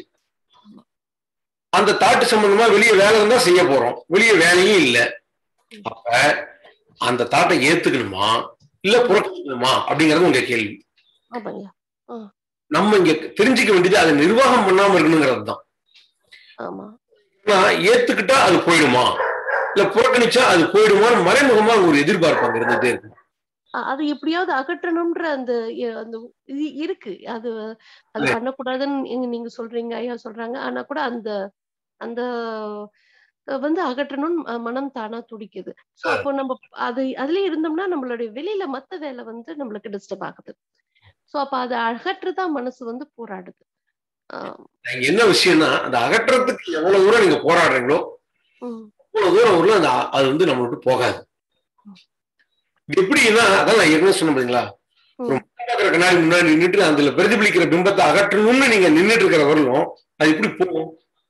அந்த தாட்டு சம்பந்தமா வெளியே வேலை இருந்தா செய்ய போறோம் வெளியே வேலையும் இல்ல அப்ப அந்த தாட்டை ஏத்துக்கணுமா இல்ல புறக்கணிக்கணுமா அப்படிங்கறது உங்க கேள்வி ஆமாய்யா நம்ம இங்க தெரிஞ்சுக்க வேண்டியது அதை நிர்வாகம் பண்ணாம இருக்கணுங்கிறது தான் ஆமா ஆனா, ஏத்துக்கிட்டா அது போயிடுமா இல்ல புறக்கணிச்சா அது போயிடுமான்னு மறைமுகமா ஒரு எதிர்பார்ப்பு அங்க இருந்துட்டே இருக்கு அ- அது எப்படியாவது அகற்றணும்ன்ற அந்த எ- அந்த இது இருக்கு அது அது இல்ல. பண்ணக்கூடாதுன்னு நீங்க- நீங்க சொல்றீங்க ஐயா சொல்றாங்க ஆனா கூட அந்த அந்த அஹ், வந்து அகற்றணும்னு ம- மனம் தானா துடிக்குது சோ அப்போ நம்ம அது அதுலயே இருந்தோம்னா நம்மளுடைய வெளியில மத்த வேலை வந்து நம்மளுக்கு டிஸ்டர்ப் ஆகுது சோ அப்ப அதை அகற்றுதான் மனசு வந்து போராடுது ஆஹ் இங்க என்ன விஷயம்னா அந்த அகற்றத்துக்கு எவ்வளவு தூரம் நீங்க போராடுறீங்களோ உம் அவ்வளவு தூரம் வரல அந்த அ- அது வந்து நம்ம விட்டு போகாது இது எப்படின்னா அதான் நான் ஏற்கனவே சொன்ன பாத்தீங்களா ஒரு ம். பார்க்கிற கண்ணாடி முன்னாடி நின்னுட்டு அதுல பிரதிபலிக்கிற பிம்பத்தை அகற்றணும்னு நீங்க நின்னுட்டு இருக்கிற வரலும் அது எப்படி போகும்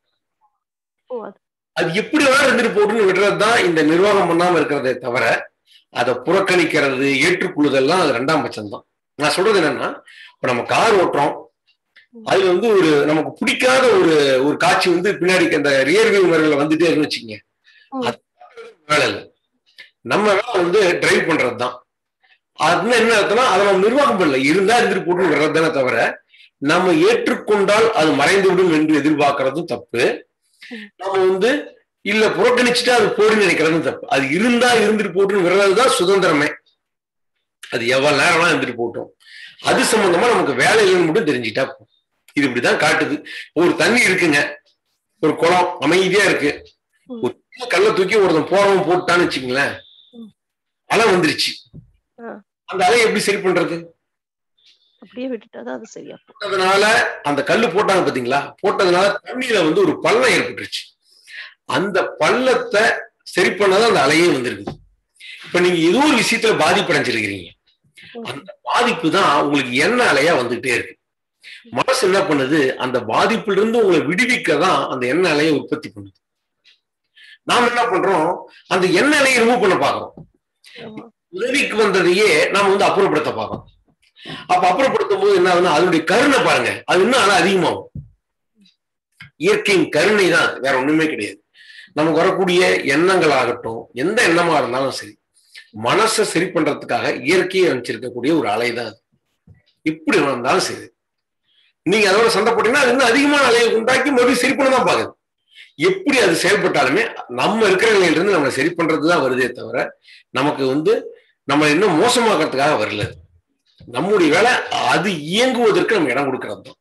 ஓ அது அது எப்படி வேணா இருந்துட்டு போட்டுன்னு விடுறதுதான் இந்த நிர்வாகம் பண்ணாம இருக்கிறதே தவிர அதை புறக்கணிக்கிறது ஏற்றுக்கொள்ளுதெல்லாம் அது ரெண்டாம் பட்சம் தான் நான் சொல்றது என்னன்னா இப்ப நம்ம கார் ஓட்டுறோம் அதுல வந்து ஒரு நமக்கு பிடிக்காத ஒரு ஒரு காட்சி வந்து பின்னாடி அந்த ரியர் வியூ மிரர்ல வந்துட்டே இருக்குன்னு வச்சுக்கோங்க ம். அது வேலை இல்லை நம்ம வேலை வந்து டிரைவ் பண்றது தான் அதுன்னு என்ன அர்த்தம்னா அதை நம்ம நிர்வாகம் பண்ணல இருந்தா இருந்துட்டு போட்டு விடுறது தானே தவிர நம்ம ஏற்றுக்கொண்டால் அது மறைந்து விடும் என்று எதிர்பார்க்கறதும் தப்பு நம்ம வந்து இல்ல புறக்கணிச்சுட்டா அது போடுன்னு நினைக்கிறதும் தப்பு அது இருந்தா இருந்துட்டு போட்டுன்னு விடுறதுதான் சுதந்திரமே அது எவ்வளவு நேரம்லாம் இருந்துட்டு போட்டோம் அது சம்பந்தமா நமக்கு வேலை இல்லைன்னு மட்டும் தெரிஞ்சுட்டா போதும். இது இப்படிதான் காட்டுது ஒரு தண்ணி இருக்குங்க ஒரு குளம் அமைதியா இருக்கு ஒரு சின்ன கல்லை தூக்கி ஒருத்தன் போறவன் போட்டான்னு வச்சுங்களேன் ம். அலை வந்துருச்சு ஆ. அந்த அலையை எப்படி சரி பண்றது அப்படியே விட்டுட்டாதான் அது சரியா போகும். போட்டதுனால அந்த கல்லு போட்டாங்க பாத்தீங்களா போட்டதுனால தண்ணியில வந்து ஒரு பள்ளம் ஏற்பட்டுருச்சு அந்த பள்ளத்தை சரி பண்ணாதான் அந்த அலையே வந்திருக்கு இப்ப நீங்க ஏதோ ஒரு விஷயத்துல பாதிப்படைஞ்சிருக்கிறீங்க அந்த பாதிப்பு தான் உங்களுக்கு என்ன அலையா வந்துகிட்டே இருக்கு மனசு என்ன பண்ணுது அந்த பாதிப்புல இருந்து உங்களை விடுவிக்க தான் அந்த எண்ணெய் அலையை உற்பத்தி பண்ணுது நாம என்ன பண்றோம் அந்த எண்ணெய் அலையை ரிமூவ் பண்ண பாக்குறோம் ஆமா உதவிக்கு வந்ததையே நாம வந்து அப்புறப்படுத்த பார்க்கறோம் அப்ப அப்புறப்படுத்தும் போது என்ன ஆகுதுன்னா அதனுடைய கருணை பாருங்க அது இன்னும் ஆனா அதிகமாகும் இயற்கையின் கருணை தான் வேற ஒண்ணுமே கிடையாது நமக்கு வரக்கூடிய எண்ணங்கள் ஆகட்டும் எந்த எண்ணமா இருந்தாலும் சரி மனசை சரி பண்றதுக்காக இயற்கையை அமைச்சிருக்கக்கூடிய ஒரு அலை தான் அது எப்படி வந்தாலும் சரி நீங்க அதோட சண்டை போட்டீங்கன்னா அது இன்னும் அதிகமான அலையை உண்டாக்கி மறுபடியும் சரி பண்ண தான் பாக்குது எப்படி அது செயல்பட்டாலுமே நம்ம இருக்கிற நிலையிலிருந்து நம்மளை சரி பண்றது தான் வருதே தவிர நமக்கு வந்து நம்ம இன்னும் மோசமாக்கிறதுக்காக வரல அது. நம்முடைய வேலை அது இயங்குவதற்கு நம்ம இடம் கொடுக்கறது தான்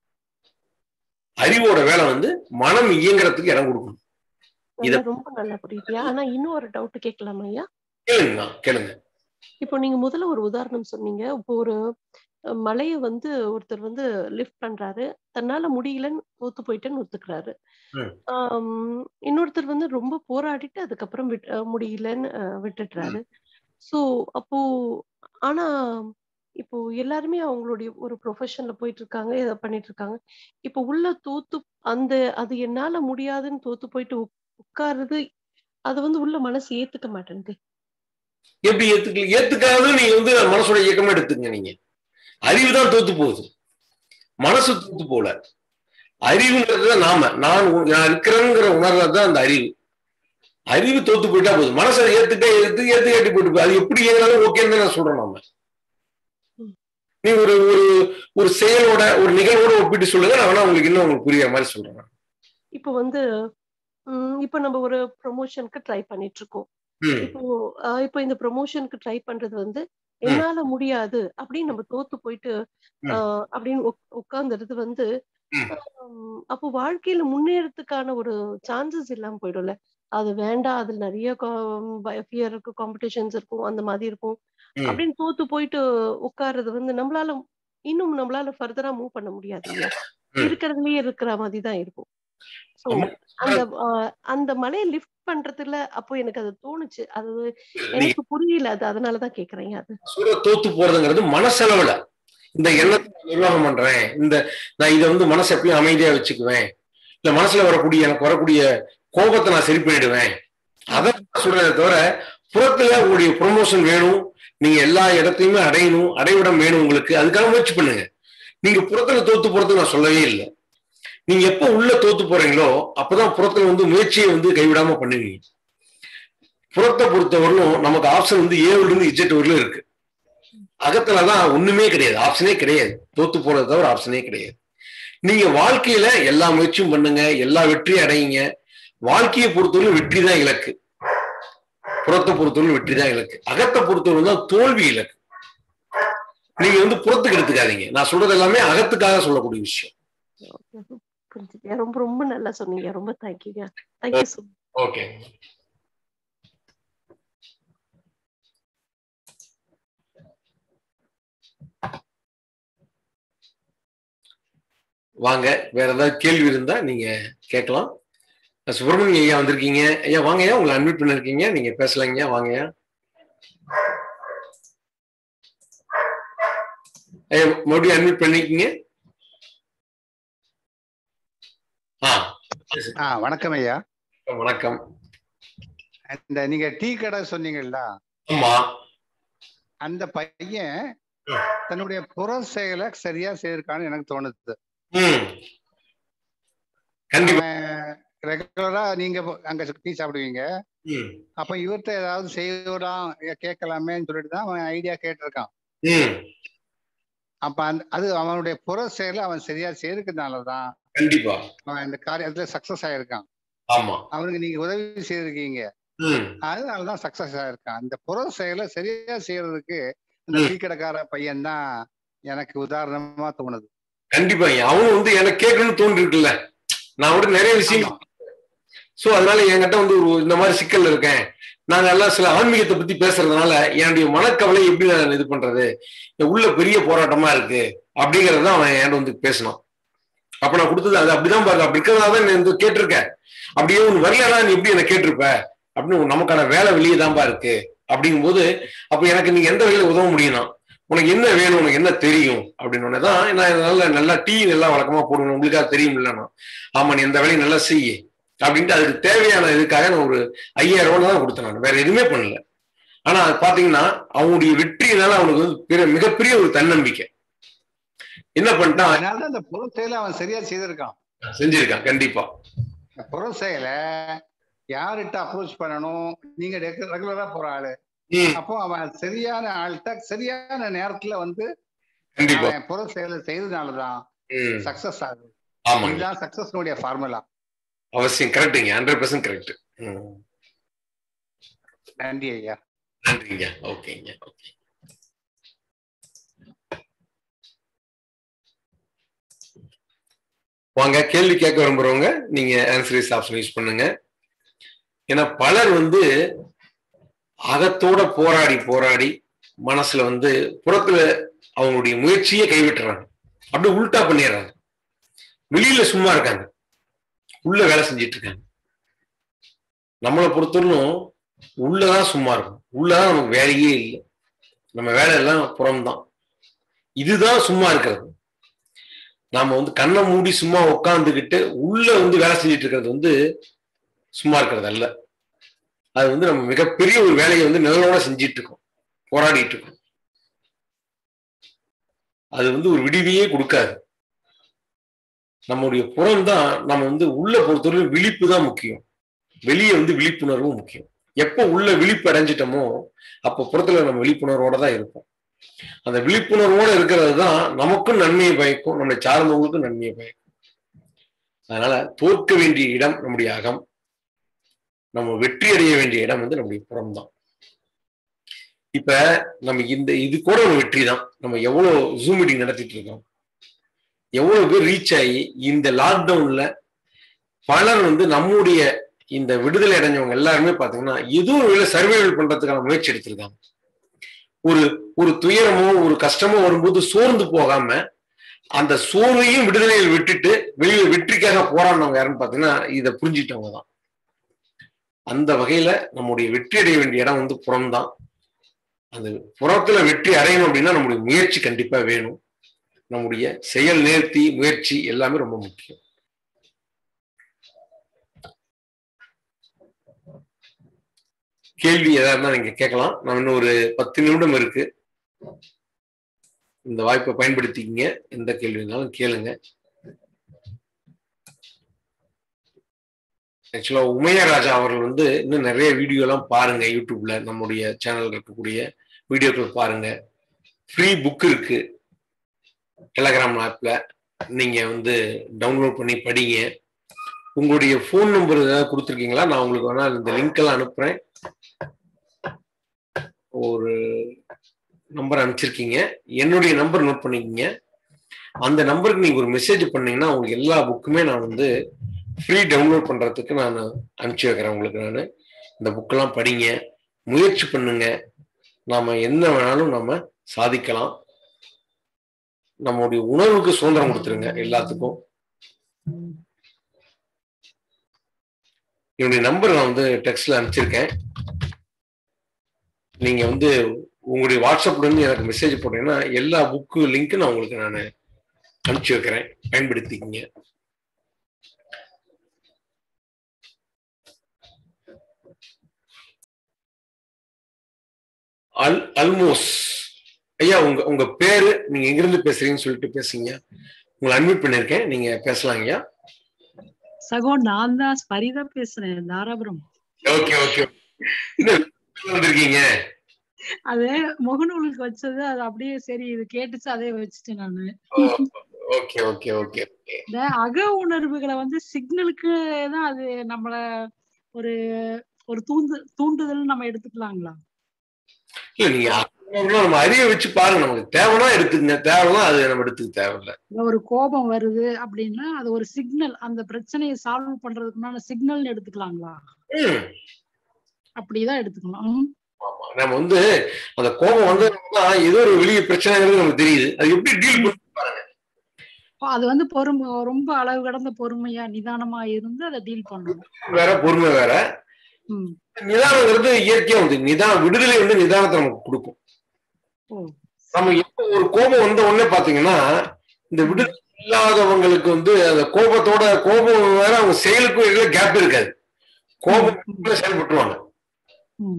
அறிவோட வேலை வந்து மனம் இயங்குறதுக்கு இடம் கொடுக்கணும் இத- நல்லா ரொம்ப நல்லா புரியுது ஆனா இன்னும் ஒரு டவுட் கேட்கலாமா ஐயா கேளுங்க கேளுங்க இப்போ நீங்க முதல்ல ஒரு உதாரணம் சொன்னீங்க இப்போ ஒரு அஹ், மலைய வந்து ஒருத்தர் வந்து லிஃப்ட் பண்றாரு தன்னால முடியலன்னு தோத்து போயிட்டேன்னு ஒத்துக்கிறாரு ம். ஆம், இன்னொருத்தர் வந்து ரொம்ப போராடிட்டு அதுக்கப்புறம் விட் அஹ், முடியலன்னு அஹ், விட்டுடுறாரு சோ அப்போ ஆனா இப்போ எல்லாருமே அவங்களுடைய ஒரு ப்ரொஃபஷன்ல போயிட்டு இருக்காங்க இதை பண்ணிட்டு இருக்காங்க இப்போ உள்ள தோத்து அந்த அது என்னால முடியாதுன்னு தோத்து போயிட்டு உக்- உட்காருறது அது வந்து உள்ள மனசு ஏத்துக்க மாட்டேங்குது எப்படி ஏத்துக்கல ஏத்துக்காத நீங்க வந்து மனசோட இயக்கமா எடுத்துங்க நீங்க அறிவு தான் தோத்து போகுது மனசு தோத்து போல அறிவுங்கிறது நாம நான் உ- நான் இருக்கிறேங்கிற உணர்றது தான் அந்த அறிவு அறிவு தோத்து போயிட்டா போதும் மனசை ஏத்துக்க ஏத்து ஏத்து ஏற்றி போயிட்டு போ. அது எப்படி ஏறினாலும் ஓகேன்னு நான் சொல்றோம் நாம ம். நீ ஒரு ஒரு ஒரு செயலோட ஒரு நிகழ்வோட ஒப்பிட்டு சொல்லுங்க நான் வேணா உங்களுக்கு இன்னும் உங்களுக்கு புரியுற மாதிரி சொல்றேன் இப்போ வந்து ம், இப்போ நம்ம ஒரு ப்ரொமோஷனுக்கு ட்ரை பண்ணிட்டு இருக்கோம் ம், இப்போ அஹ், இப்போ இந்த ப்ரொமோஷனுக்கு ட்ரை பண்றது வந்து என்னால முடியாது அப்படின்னு நம்ம தோத்து போயிட்டு ம். அஹ், அப்படின்னு உக்- உட்கார்ந்துறது வந்து ம். ஹம், அப்போ வாழ்க்கையில முன்னேறதுக்கான ஒரு சான்சஸ் இல்லாம போயிடும்ல அது வேண்டாம் அதுல நிறைய ஃபியர் இருக்கு காம்படிஷன்ஸ் இருக்கும் அந்த மாதிரி இருக்கும் ம். அப்படின்னு தோத்து போயிட்டு உட்கார்றது வந்து நம்மளால இன்னும் நம்மளால ஃபர்தரா மூவ் பண்ண முடியாது இல்லையா ம். இருக்கிறதுலயே இருக்கிற மாதிரி தான் இருக்கும் ஸோ ஆமா. அந்த ஆஹ் அந்த மலையை லிஃப்ட் பண்றதுல அப்போ எனக்கு அது தோணுச்சு அது நீங்க எனக்கு புரியல அது அதனாலதான் கேக்குறேன் அது சொல்ற தோத்து போறதுங்கிறது மனசளவுல இந்த எண்ணத்தை நான் நிர்வாகம் பண்றேன் இந்த நான் இதை வந்து மனசை எப்பயும் அமைதியா வச்சுக்குவேன் இல்ல மனசுல வரக்கூடிய எனக்கு வரக்கூடிய கோபத்தை நான் சரி பண்ணிடுவேன் அதை சொல்றதை தவிர புறத்துல உங்களுடைய ப்ரொமோஷன் வேணும் நீங்க எல்லா இடத்தையுமே அடையணும் அடைவிடம் வேணும் உங்களுக்கு அதுக்காக முயற்சி பண்ணுங்க நீங்க புறத்துல தோத்து போறதுக்கு நான் சொல்லவே இல்லை நீங்க எப்ப உள்ள தோத்து போறீங்களோ அப்பதான் புறத்துல வந்து முயற்சியை வந்து கைவிடாம பண்ணுவீங்க புறத்தை பொறுத்தவரையிலும் நமக்கு ஆப்ஷன் வந்து ஏவுல இருந்து இஜெட் வரலும் இருக்கு அகத்துலதான் ஒண்ணுமே கிடையாது ஆப்ஷனே கிடையாது தோத்து போறது தவிர ஆப்ஷனே கிடையாது நீங்க வாழ்க்கையில எல்லா முயற்சியும் பண்ணுங்க எல்லா வெற்றியும் அடையுங்க வாழ்க்கையை பொறுத்தவரை வெற்றி தான் இலக்கு புறத்தை பொறுத்தவரை வெற்றி தான் இலக்கு அகத்தை பொறுத்தவரை தான் தோல்வி இலக்கு நீங்க வந்து புறத்துக்கு எடுத்துக்காதீங்க நான் சொல்றது எல்லாமே அகத்துக்காக சொல்லக்கூடிய விஷயம் புரிஞ்சுது ரொம்ப ரொம்ப நல்லா சொன்னீங்க ரொம்ப தேங்க்யூங்க தேங்க்யூ ஸோ ஓகே வாங்க வேற ஏதாவது கேள்வி இருந்தா நீங்க கேட்கலாம் சுப்பிரமணியம் ஐயா வந்திருக்கீங்க ஐயா வாங்க ஐயா உங்களை அட்மிட் பண்ணிருக்கீங்க நீங்க பேசலாங்க வாங்க ஐயா ஐயா மறுபடியும் அட்மிட் பண்ணிருக்கீங்க ஆ ஆ வணக்கம் ஐயா வணக்கம் இந்த நீங்க டீ கடை சொன்னீங்கல்ல ஆமா அந்த பையன் தன்னுடைய புற செயலை சரியா செய்யிருக்கான்னு எனக்கு தோணுது ம் கண்டிப்பா ரெகுலரா நீங்க போ- அங்க டீ சாப்பிடுவீங்க ம் அப்ப இவர்கிட்ட ஏதாவது செய்யலாம் கேட்கலாமேன்னு சொல்லிட்டு தான் அவன் ஐடியா கேட்டிருக்கான் ம் அப்ப அந்த அது அவனுடைய புற செயலை அவன் சரியா செய்யறதுனாலதான் கண்டிப்பா அவன் இந்த காரியத்துல சக்சஸ் ஆயிருக்கான் ஆமா அவனுக்கு நீங்க உதவி செய்திருக்கீங்க ம் அதனாலதான் சக்சஸ் ஆயிருக்கான் அந்த புற செயலை சரியா செய்யறதுக்கு இந்த ம். டீ கடைக்கார பையன் தான் எனக்கு உதாரணமா தோணுது கண்டிப்பா ஐயா. அவனும் வந்து எனக்கு கேட்கணும்னு தோன்றி இருக்குல்ல நான் கூட நிறைய விஷயம் ஆமா. சோ அதனால என்கிட்ட வந்து ஒரு இந்த மாதிரி சிக்கல்ல இருக்கேன் நாங்க எல்லாம் சில ஆன்மீகத்தை பத்தி பேசுறதுனால என்னுடைய மனக்கவலை எப்படி நான் இது பண்றது என் உள்ள பெரிய போராட்டமா இருக்கு அப்படிங்கறத தான் அவன் என்கிட்ட வந்து பேசினான் அப்ப நான் கொடுத்தது அது அப்படிதான் பாருங்க அப்படி இருக்கிறதா தான் நீ வந்து கேட்டிருக்கேன் அப்படியே உன் வரலனா நீ எப்படி என்ன கேட்டிருப்ப அப்படின்னு நமக்கான வேலை வெளியே தான்பா இருக்கு அப்படிங்கும்போது அப்ப எனக்கு நீங்க எந்த வகையில உதவ முடியும்னா உனக்கு என்ன வேணும் உனக்கு என்ன தெரியும் அப்படின்னு தான் நான் நல்ல நல்லா டீ நல்லா வழக்கமா போடுவேன் உங்களுக்காக தெரியும் இல்லைன்னா ஆமா நீ இந்த வேலையை நல்லா செய்ய அப்படின்ட்டு அதுக்கு தேவையான இதுக்காக நான் ஒரு ஐயாயிரம் ரூபாய் தான் கொடுத்தேன் நான் வேற எதுவுமே பண்ணல ஆனா அது பாத்தீங்கன்னா அவனுடைய வெற்றியினால அவனுக்கு வந்து பெரிய- மிகப்பெரிய ஒரு தன்னம்பிக்கை என்ன பண்ணிட்டான் அதனாலதான் அந்த புற செயலை அவன் சரியா செய்திருக்கான் செஞ்சிருக்கான் கண்டிப்பா இந்த புற செயலை யார்கிட்ட அப்ரோச் பண்ணணும் நீங்க ரெகுலரா போற ஆளு ம், அப்போ அவன் சரியான ஆள்கிட்ட சரியான நேரத்துல வந்து கண்டிப்பா அவன் புற செயலை செய்ததுனாலதான் ம், சக்சஸ் ஆகுது ஆமாங்க இதுதான் சக்சஸ்னுடைய ஃபார்முலா அவசியம் கரெக்டுங்க ஹண்ட்ரட் பர்சன்ட் கரெக்ட் நன்றி ஐயா நன்றிங்க ஓகேங்க ஓகே வாங்க கேள்வி கேட்க விரும்புறவங்க நீங்க ஆன்சரிஸ் ஆப்ஷன் யூஸ் பண்ணுங்க ஏன்னா பலர் வந்து அகத்தோட போராடி போராடி மனசுல வந்து புறத்துல அவங்களுடைய முயற்சியை கைவிட்டுறாங்க அப்படியே உல்டா பண்ணிடுறாங்க வெளியில சும்மா இருக்காங்க உள்ள வேலை செஞ்சிட்டு இருக்காங்க நம்மளை பொறுத்தவரைக்கும் உள்ளதான் சும்மா இருக்கும் உள்ளதான் நமக்கு வேலையே இல்லை நம்ம வேலையெல்லாம் புறம்தான் இதுதான் சும்மா இருக்கிறது நாம வந்து கண்ணை மூடி சும்மா உட்காந்துக்கிட்டு உள்ள வந்து வேலை செஞ்சுட்டு இருக்கிறது வந்து சும்மா இருக்கிறது அல்ல அது வந்து நம்ம மிகப்பெரிய ஒரு வேலையை வந்து நிழலோட செஞ்சிட்டு இருக்கோம் போராடிட்டு இருக்கோம் அது வந்து ஒரு விடிவையே கொடுக்காது நம்முடைய புறம் தான் நம்ம வந்து உள்ள பொறுத்தவரை விழிப்பு தான் முக்கியம் வெளியே வந்து விழிப்புணர்வும் முக்கியம் எப்போ உள்ள விழிப்பு அடைஞ்சிட்டோமோ அப்போ புறத்துல நம்ம விழிப்புணர்வோட தான் இருப்போம் அந்த விழிப்புணர்வோட இருக்கிறது தான் நமக்கும் நன்மையை பயக்கும் நம்மளை சார்ந்தவங்களுக்கும் நன்மையை பயக்கும் அதனால தோற்க வேண்டிய இடம் நம்முடைய அகம் நம்ம வெற்றி அடைய வேண்டிய இடம் வந்து நம்முடைய புறம் தான் இப்ப நம்ம இந்த இது கூட ஒரு வெற்றி தான் நம்ம எவ்வளவு ஜூம் மீட்டிங் நடத்திட்டு இருக்கோம் எவ்வளவு பேர் ரீச் ஆகி இந்த லாக்டவுன்ல பலர் வந்து நம்முடைய இந்த விடுதலை அடைஞ்சவங்க எல்லாருமே பாத்தீங்கன்னா ஏதோ ஒரு வேலை சர்வைவல் பண்றதுக்கான முயற்சி எடுத்திருக்காங்க ஒரு ஒரு துயரமோ ஒரு கஷ்டமோ வரும்போது சோர்ந்து போகாம அந்த சோர்வையும் விடுதலையில் விட்டுட்டு வெளியில வெற்றிக்காக போராடினவங்க யாருன்னு பாத்தீங்கன்னா இதை புரிஞ்சிட்டவங்க தான் அந்த வகையில நம்முடைய வெற்றி அடைய வேண்டிய இடம் வந்து புறம்தான் அந்த புறத்துல வெற்றி அடையணும் அப்படின்னா நம்முடைய முயற்சி கண்டிப்பா வேணும் நம்முடைய செயல் நேர்த்தி முயற்சி எல்லாமே ரொம்ப முக்கியம் கேள்வி எதா இருந்தா நீங்க கேட்கலாம் நான் இன்னும் ஒரு பத்து நிமிடம் இருக்கு இந்த வாய்ப்பை பயன்படுத்திக்கிங்க எந்த கேள்வினாலும் கேளுங்க ஆக்சுவலா உமையா ராஜா அவர்கள் வந்து இன்னும் நிறைய வீடியோ எல்லாம் பாருங்க யூடியூப்ல நம்முடைய சேனல் இருக்கக்கூடிய வீடியோக்கள் பாருங்க ஃப்ரீ புக் இருக்கு டெலகிராம் ஆப்ல நீங்க வந்து டவுன்லோட் பண்ணி படிங்க உங்களுடைய ஃபோன் நம்பர் ஏதாவது கொடுத்துருக்கீங்களா நான் உங்களுக்கு வேணா இந்த லிங்க் எல்லாம் அனுப்புறேன் ஒரு நம்பர் அனுப்பிச்சிருக்கீங்க என்னுடைய நம்பர் நோட் பண்ணிக்கிங்க அந்த நம்பருக்கு நீங்க ஒரு மெசேஜ் பண்ணீங்கன்னா உங்களுக்கு எல்லா புக்குமே நான் வந்து ஃப்ரீ டவுன்லோட் பண்றதுக்கு நான் அனுப்பிச்சு வைக்கிறேன் உங்களுக்கு நான் இந்த புக்கெல்லாம் படிங்க முயற்சி பண்ணுங்க நாம என்ன வேணாலும் நம்ம சாதிக்கலாம் நம்முடைய உணவுக்கு சுதந்திரம் கொடுத்துருங்க எல்லாத்துக்கும் என்னுடைய நம்பர் நான் வந்து டெக்ஸ்ட்ல அனுப்பிச்சிருக்கேன் நீங்க வந்து உங்களுடைய வாட்ஸ்அப்ல இருந்து எனக்கு மெசேஜ் போட்டீங்கன்னா எல்லா புக்கு லிங்க்கும் நான் உங்களுக்கு நான் அனுப்பிச்சு வைக்கிறேன் பயன்படுத்திக்கிங்க அல் அல்மோஸ் ஐயா உங்க உங்க பேரு நீங்க எங்கிருந்து பேசுறீங்கன்னு சொல்லிட்டு பேசுங்க உங்களை அட்மிட் பண்ணிருக்கேன் நீங்க பேசலாம் ஐயா சகோ நான் தான் ஸ்பரிதா பேசுறேன் தாராபுரம் ஓகே ஓகே என்ன வந்திருக்கீங்க அது முகநூலுக்கு வச்சது அது அப்படியே சரி இது கேட்டுச்சு அதே வச்சுட்டேன் நானு ஓகே ஓகே ஓகே இந்த அக உணர்வுகளை வந்து சிக்னலுக்கு தான் அது நம்மள ஒரு ஒரு தூண்டு தூண்டுதல் நம்ம எடுத்துக்கலாங்களா இல்ல நீங்க அதெல்லாம் நம்ம அறிவை வச்சு பாருங்க நமக்கு தேவைன்னா எடுத்துக்கங்க தேவைன்னா அது நம்ம எடுத்துக்க தேவையில்ல இல்ல ஒரு கோபம் வருது அப்படின்னா அது ஒரு சிக்னல் அந்த பிரச்சனையை சால்வ் பண்றதுக்குனால சிக்னல்னு எடுத்துக்கலாங்களா ம். அப்படிதான் எடுத்துக்கலாம் ம். ஆமா. நம்ம வந்து அந்த கோபம் வந்ததுன்னா ஏதோ ஒரு வெளிய பிரச்சனைங்கிறது நமக்கு தெரியுது அது எப்படி டீல் பண்ணி பாருங்க அப்ப அது வந்து பொறுமை ரொம்ப அளவு கடந்த பொறுமையா நிதானமா இருந்து அதை டீல் பண்ணணும் வேற பொறுமை வேற ம். நிதானங்கிறது இயற்கையா வந்து நிதான விடுதலை வந்து நிதானத்தை நமக்கு கொடுக்கும் ஓ நம்ம எப்போ ஒரு கோபம் வந்த உடனே பாத்தீங்கன்னா இந்த விடுதலை இல்லாதவங்களுக்கு வந்து அந்த கோபத்தோட கோபம் வேற அவங்க செயலுக்கும் இடையில கேப் இருக்காது கோபம் செயல்பட்டுருவாங்க ம்.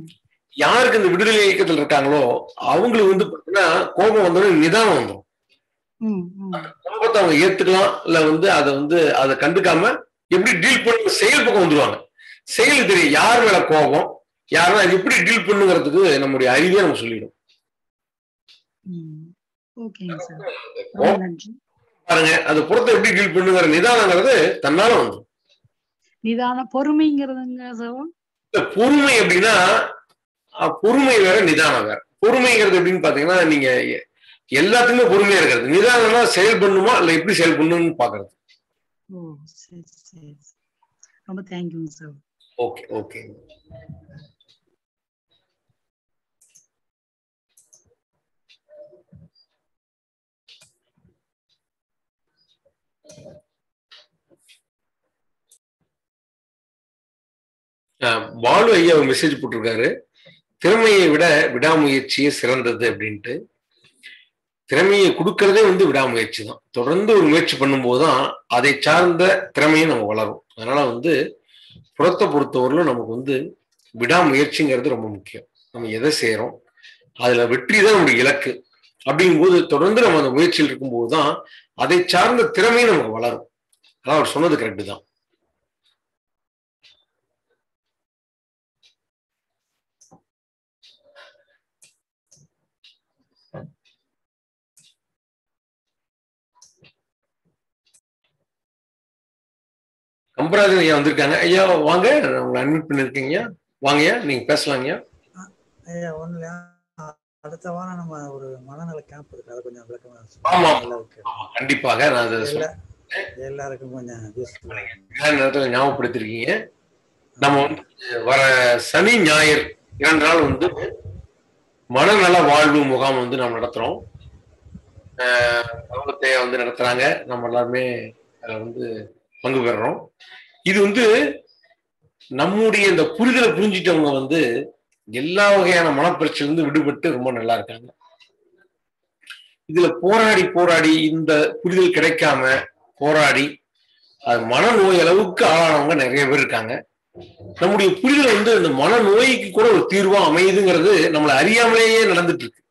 யாருக்கு இந்த விடுதலை இயக்கத்தில் இருக்காங்களோ அவங்களுக்கு வந்து பாத்தீங்கன்னா கோபம் வந்தோடனே நிதானம் வந்துடும் ம் ம் கோபத்தை அவங்க ஏத்துக்கலாம் இல்ல வந்து அதை வந்து அதை கண்டுக்காம எப்படி டீல் பண்ணி செயல் பக்கம் வந்துருவாங்க செயல் தெரியும் யார் மேல கோபம் யாருன்னா அது எப்படி டீல் பண்ணுங்கிறதுக்கு நம்முடைய அறிவே நம்ம சொல்லிடும் ம் ஓகேங்க சார் ரொம்ப நன்றி பாருங்க அது புறத்தை எப்படி டீல் பண்ணுங்கிற நிதானங்கிறது தன்னால வந்துடும் நிதான பொறுமைங்கிறதுங்க சார் இந்த பொறுமை அப்படின்னா அஹ், பொறுமை வேற நிதானம் வேற பொறுமைங்கிறது எப்படின்னு பாத்தீங்கன்னா நீங்க எ- எல்லாத்துக்குமே பொறுமையா இருக்கிறது நிதானம்னா செயல் பண்ணுமா இல்ல எப்படி செயல் பண்ணணும்னு பாக்குறது ஓ சரி சரி ரொம்ப தேங்க்யூங்க சார் ஓகே ஓகே அஹ், பாலு ஐயா ஒரு மெசேஜ் போட்டிருக்காரு திறமையை விட விடாமுயற்சியே சிறந்தது அப்படின்ட்டு திறமையை கொடுக்கறதே வந்து விடாமுயற்சி தான் தொடர்ந்து ஒரு முயற்சி பண்ணும்போது தான் அதை சார்ந்த திறமையும் நம்ம வளரும் அதனால வந்து புறத்தை பொறுத்தவரையிலும் நமக்கு வந்து விடாமுயற்சிங்கிறது ரொம்ப முக்கியம் நம்ம எதை செய்யறோம் அதுல வெற்றி தான் நம்முடைய இலக்கு அப்படிங்கும்போது தொடர்ந்து நம்ம அந்த முயற்சியில் இருக்கும்போது தான் அதை சார்ந்த திறமையும் நமக்கு வளரும் அதான் அவர் சொன்னது கரெக்டு தான் கம்பராஜன் ஐயா வந்திருக்காங்க ஐயா வாங்க நான் உங்களை அட்மிட் பண்ணிருக்கீங்க வாங்கய்யா நீங்க பேசலாங்கய்யா ஐயா ஒண்ணு இல்லையா அடுத்த வாரம் நம்ம ஒரு மனநல கேம்ப் இருக்கு அதை கொஞ்சம் விளக்கமா ஆமா. சொல்லுங்க. நல்லா இருக்கு ஆமா, கண்டிப்பாக நான் அதை எல்லா சொல்றேன் எல்லாருக்கும் கொஞ்சம் useful ஆ நேர நேரத்தில் ஞாபகப்படுத்திருக்கீங்க நம்ம வந்து வர சனி ஞாயிறு இரண்டு நாள் வந்து மனநல வாழ்வு முகாம் வந்து நாம் நடத்துறோம் பருவத்தைய வந்து நடத்துறாங்க நம்ம எல்லாருமே அதுல வந்து பங்கு பெறுறோம் இது வந்து நம்முடைய இந்த புரிதலை புரிஞ்சிட்டவங்க வந்து எல்லா வகையான மனப்பிரச்சனை இருந்து விடுபட்டு ரொம்ப நல்லா இருக்காங்க இதுல போராடி போராடி இந்த புரிதல் கிடைக்காம போராடி அது மனநோய் அளவுக்கு ஆளானவங்க நிறைய பேர் இருக்காங்க நம்முடைய புரிதல் வந்து இந்த மனநோய்க்கு கூட ஒரு தீர்வா அமையுதுங்கிறது நம்மளை அறியாமலேயே நடந்துட்டு இருக்கு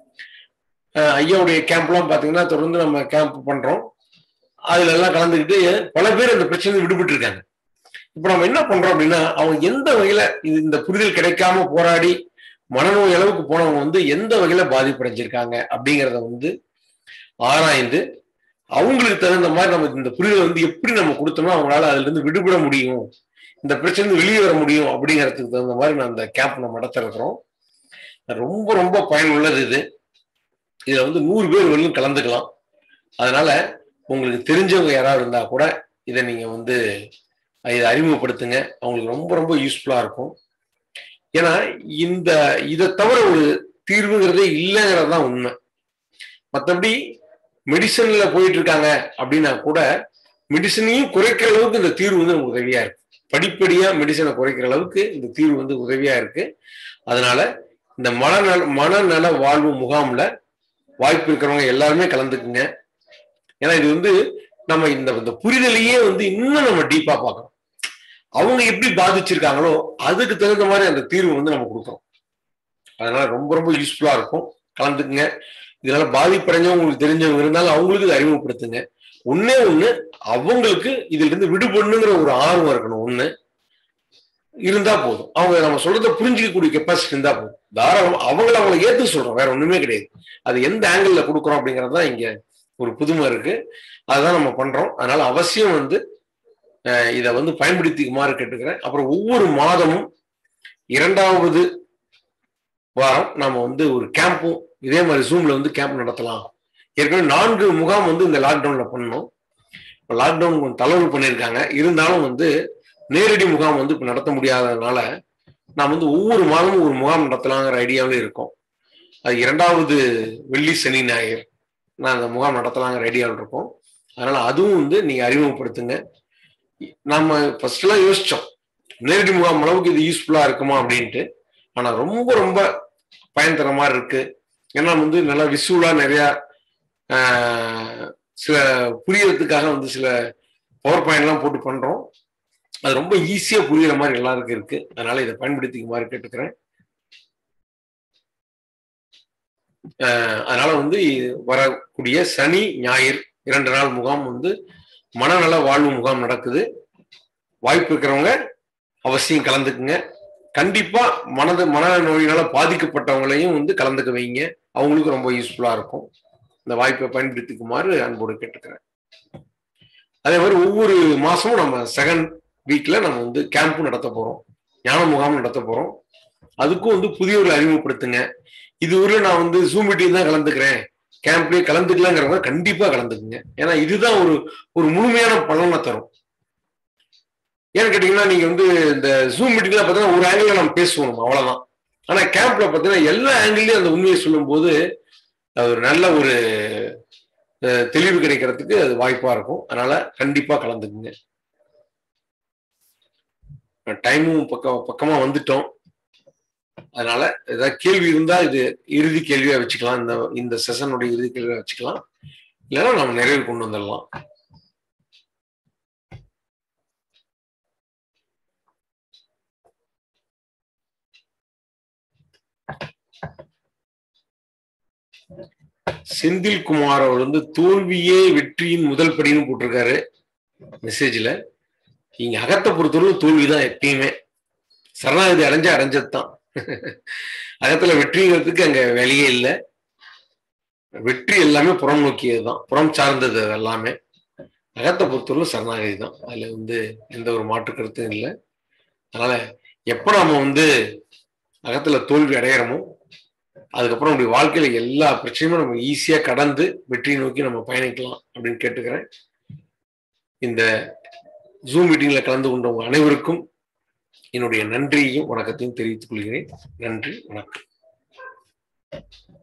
அஹ் ஐயாவுடைய கேம்ப்லாம் பாத்தீங்கன்னா தொடர்ந்து நம்ம கேம்ப் பண்றோம் அதுல எல்லாம் கலந்துக்கிட்டு பல பேர் இந்த பிரச்சனை விடுபட்டு இருக்காங்க இப்ப நம்ம என்ன பண்றோம் அப்படின்னா அவங்க எந்த வகையில இது இந்த புரிதல் கிடைக்காம போராடி மனநோய் அளவுக்கு போனவங்க வந்து எந்த வகையில பாதிப்படைஞ்சிருக்காங்க அப்படிங்கிறத வந்து ஆராய்ந்து அவங்களுக்கு தகுந்த மாதிரி நம்ம இந்த புரிதல் வந்து எப்படி நம்ம கொடுத்தோம்னா அவங்களால அதுல இருந்து விடுபட முடியும் இந்த பிரச்சனை இருந்து வெளியே வர முடியும் அப்படிங்கிறதுக்கு தகுந்த மாதிரி நான் அந்த கேம்ப் நம்ம நடத்த இருக்கிறோம் ரொம்ப ரொம்ப பயனுள்ளது இது இதுல வந்து நூறு பேர் வரையும் கலந்துக்கலாம் அதனால உங்களுக்கு தெரிஞ்சவங்க யாராவது இருந்தா கூட இதை நீங்க வந்து இதை அறிமுகப்படுத்துங்க அவங்களுக்கு ரொம்ப ரொம்ப யூஸ்ஃபுல்லா இருக்கும் ஏன்னா இந்த இதை தவிர ஒரு தீர்வுங்கிறதே இல்லைங்கிறது தான் உண்மை மற்றபடி மெடிசன்ல போயிட்டு இருக்காங்க அப்படின்னா கூட மெடிசனையும் குறைக்கிற அளவுக்கு இந்த தீர்வு வந்து நமக்கு உதவியா இருக்கு படிப்படியா மெடிசனை குறைக்கிற அளவுக்கு இந்த தீர்வு வந்து உதவியா இருக்கு அதனால இந்த மனநல மனநல வாழ்வு முகாம்ல வாய்ப்பு இருக்கிறவங்க எல்லாருமே கலந்துக்குங்க ஏன்னா இது வந்து நம்ம இந்த இந்த புரிதலையே வந்து இன்னும் நம்ம டீப்பா பார்க்கணும் அவங்க எப்படி பாதிச்சிருக்காங்களோ அதுக்கு தகுந்த மாதிரி அந்த தீர்வு வந்து நம்ம கொடுக்குறோம் அதனால ரொம்ப ரொம்ப யூஸ்ஃபுல்லா இருக்கும் கலந்துக்குங்க இதனால பாதிப்படைஞ்சவங்க உங்களுக்கு தெரிஞ்சவங்க இருந்தாலும் அவங்களுக்கு இதை அறிமுகப்படுத்துங்க ஒன்னே ஒண்ணு அவங்களுக்கு இதுல இருந்து விடுபடணுங்கிற ஒரு ஆர்வம் இருக்கணும் ஒண்ணு இருந்தா போதும் அவங்க நம்ம சொல்றத புரிஞ்சிக்கக்கூடிய கெப்பாசிட்டி இருந்தா போதும் தாராளம் அவங்கள அவங்கள ஏத்து சொல்றோம் வேற ஒண்ணுமே கிடையாது அது எந்த ஆங்கிள் கொடுக்குறோம் அப்படிங்கறது தான் இங்க ஒரு புதுமை இருக்கு அதுதான் நம்ம பண்றோம் அதனால அவசியம் வந்து இதை வந்து பயன்படுத்திக்குமாறு கேட்டுக்கிறேன் அப்புறம் ஒவ்வொரு மாதமும் இரண்டாவது வாரம் நாம வந்து ஒரு கேம்பும் இதே மாதிரி ஜூம்ல வந்து கேம்ப் நடத்தலாம் ஏற்கனவே நான்கு முகாம் வந்து இந்த லாக்டவுன்ல பண்ணோம் இப்போ லாக்டவுன் கொஞ்சம் தளர்வு பண்ணியிருக்காங்க இருந்தாலும் வந்து நேரடி முகாம் வந்து இப்போ நடத்த முடியாததுனால நாம் வந்து ஒவ்வொரு மாதமும் ஒரு முகாம் நடத்தலாங்கிற ஐடியாவில் இருக்கோம் அது இரண்டாவது வெள்ளி சனி ஞாயிறு நான் அந்த முகாம் நடத்தலாங்கிற ஐடியாவில் இருக்கோம் அதனால அதுவும் வந்து நீங்க அறிமுகப்படுத்துங்க நம்ம ஃபர்ஸ்ட் எல்லாம் யோசிச்சோம் நேரடி முகாம் அளவுக்கு இது யூஸ்ஃபுல்லா இருக்குமா அப்படின்ட்டு ஆனா ரொம்ப ரொம்ப பயன் தர மாதிரி இருக்கு ஏன்னா வந்து நல்லா விசுவலா நிறைய சில புரியறதுக்காக வந்து சில பவர் பாயிண்ட்லாம் போட்டு பண்றோம் அது ரொம்ப ஈஸியா புரியுற மாதிரி எல்லாருக்கும் இருக்கு அதனால இதை பயன்படுத்திக்க மாதிரி கேட்டுக்கிறேன் அஹ் அதனால வந்து வரக்கூடிய சனி ஞாயிறு இரண்டு நாள் முகாம் வந்து மனநல வாழ்வு முகாம் நடக்குது வாய்ப்பு இருக்கிறவங்க அவசியம் கலந்துக்குங்க கண்டிப்பா மனது மன நோயினால பாதிக்கப்பட்டவங்களையும் வந்து கலந்துக்க வைங்க அவங்களுக்கு ரொம்ப யூஸ்ஃபுல்லா இருக்கும் இந்த வாய்ப்பை பயன்படுத்திக்குமாறு அன்போடு கேட்டுக்கிறேன் அதே மாதிரி ஒவ்வொரு மாசமும் நம்ம செகண்ட் வீக்ல நம்ம வந்து கேம்ப் நடத்த போறோம் ஞான முகாம் நடத்த போறோம் அதுக்கும் வந்து புதியவர்களை அறிமுகப்படுத்துங்க இதுவரை நான் வந்து ஜூம் மீட்டிங் தான் கலந்துக்கிறேன் கேம்ப்லயே கலந்துக்கலாங்கிறவங்க கண்டிப்பா கலந்துக்குங்க ஏன்னா இதுதான் ஒரு ஒரு முழுமையான பலனை தரும் ஏன்னு கேட்டீங்கன்னா நீங்க வந்து இந்த ஜூம் மீட்டிங்ல பார்த்தீங்கன்னா ஒரு ஆங்கிள் நம்ம பேசுவோம் நம்ம அவ்வளவுதான் ஆனா கேம்ப்ல பார்த்தீங்கன்னா எல்லா ஆங்கிள்லயும் அந்த உண்மையை சொல்லும்போது அது ஒரு நல்ல ஒரு அஹ், தெளிவு கிடைக்கிறதுக்கு அது வாய்ப்பா இருக்கும் அதனால கண்டிப்பா கலந்துக்குங்க டைமும் பக்கம் பக்கமா வந்துட்டோம் அதனால ஏதாவது கேள்வி இருந்தா இது இறுதி கேள்வியா வச்சுக்கலாம் இந்த இந்த செஷனுடைய இறுதி கேள்வியா வச்சுக்கலாம் இல்லைன்னா நம்ம நிறைவு கொண்டு வந்துடலாம் செந்தில் குமார் அவர் வந்து தோல்வியே வெற்றியின் முதல் படின்னு போட்டிருக்காரு மெசேஜ்ல நீங்க அகத்தை பொறுத்தவரை தோல்விதான் எப்பயுமே சரணாகதி அடைஞ்ச அடைஞ்சதுதான் அகத்துல வெற்றிங்கிறதுக்கு அங்க வேலையே இல்லை வெற்றி எல்லாமே புறம் நோக்கியதுதான் புறம் சார்ந்தது அது எல்லாமே அகத்தை பொறுத்தவரை சரணாகதி தான் அதுல வந்து எந்த ஒரு மாற்று கருத்தும் இல்லை அதனால எப்ப நாம வந்து அகத்துல தோல்வி அடையிறோமோ அதுக்கப்புறம் நம்முடைய வாழ்க்கையில எல்லா பிரச்சனையுமே நம்ம ஈஸியா கடந்து வெற்றியை நோக்கி நம்ம பயணிக்கலாம் அப்படின்னு கேட்டுக்கிறேன் இந்த ஜூம் மீட்டிங்ல கலந்து கொண்டவங்க அனைவருக்கும் என்னுடைய நன்றியையும் வணக்கத்தையும் தெரிவித்துக் கொள்கிறேன் நன்றி வணக்கம்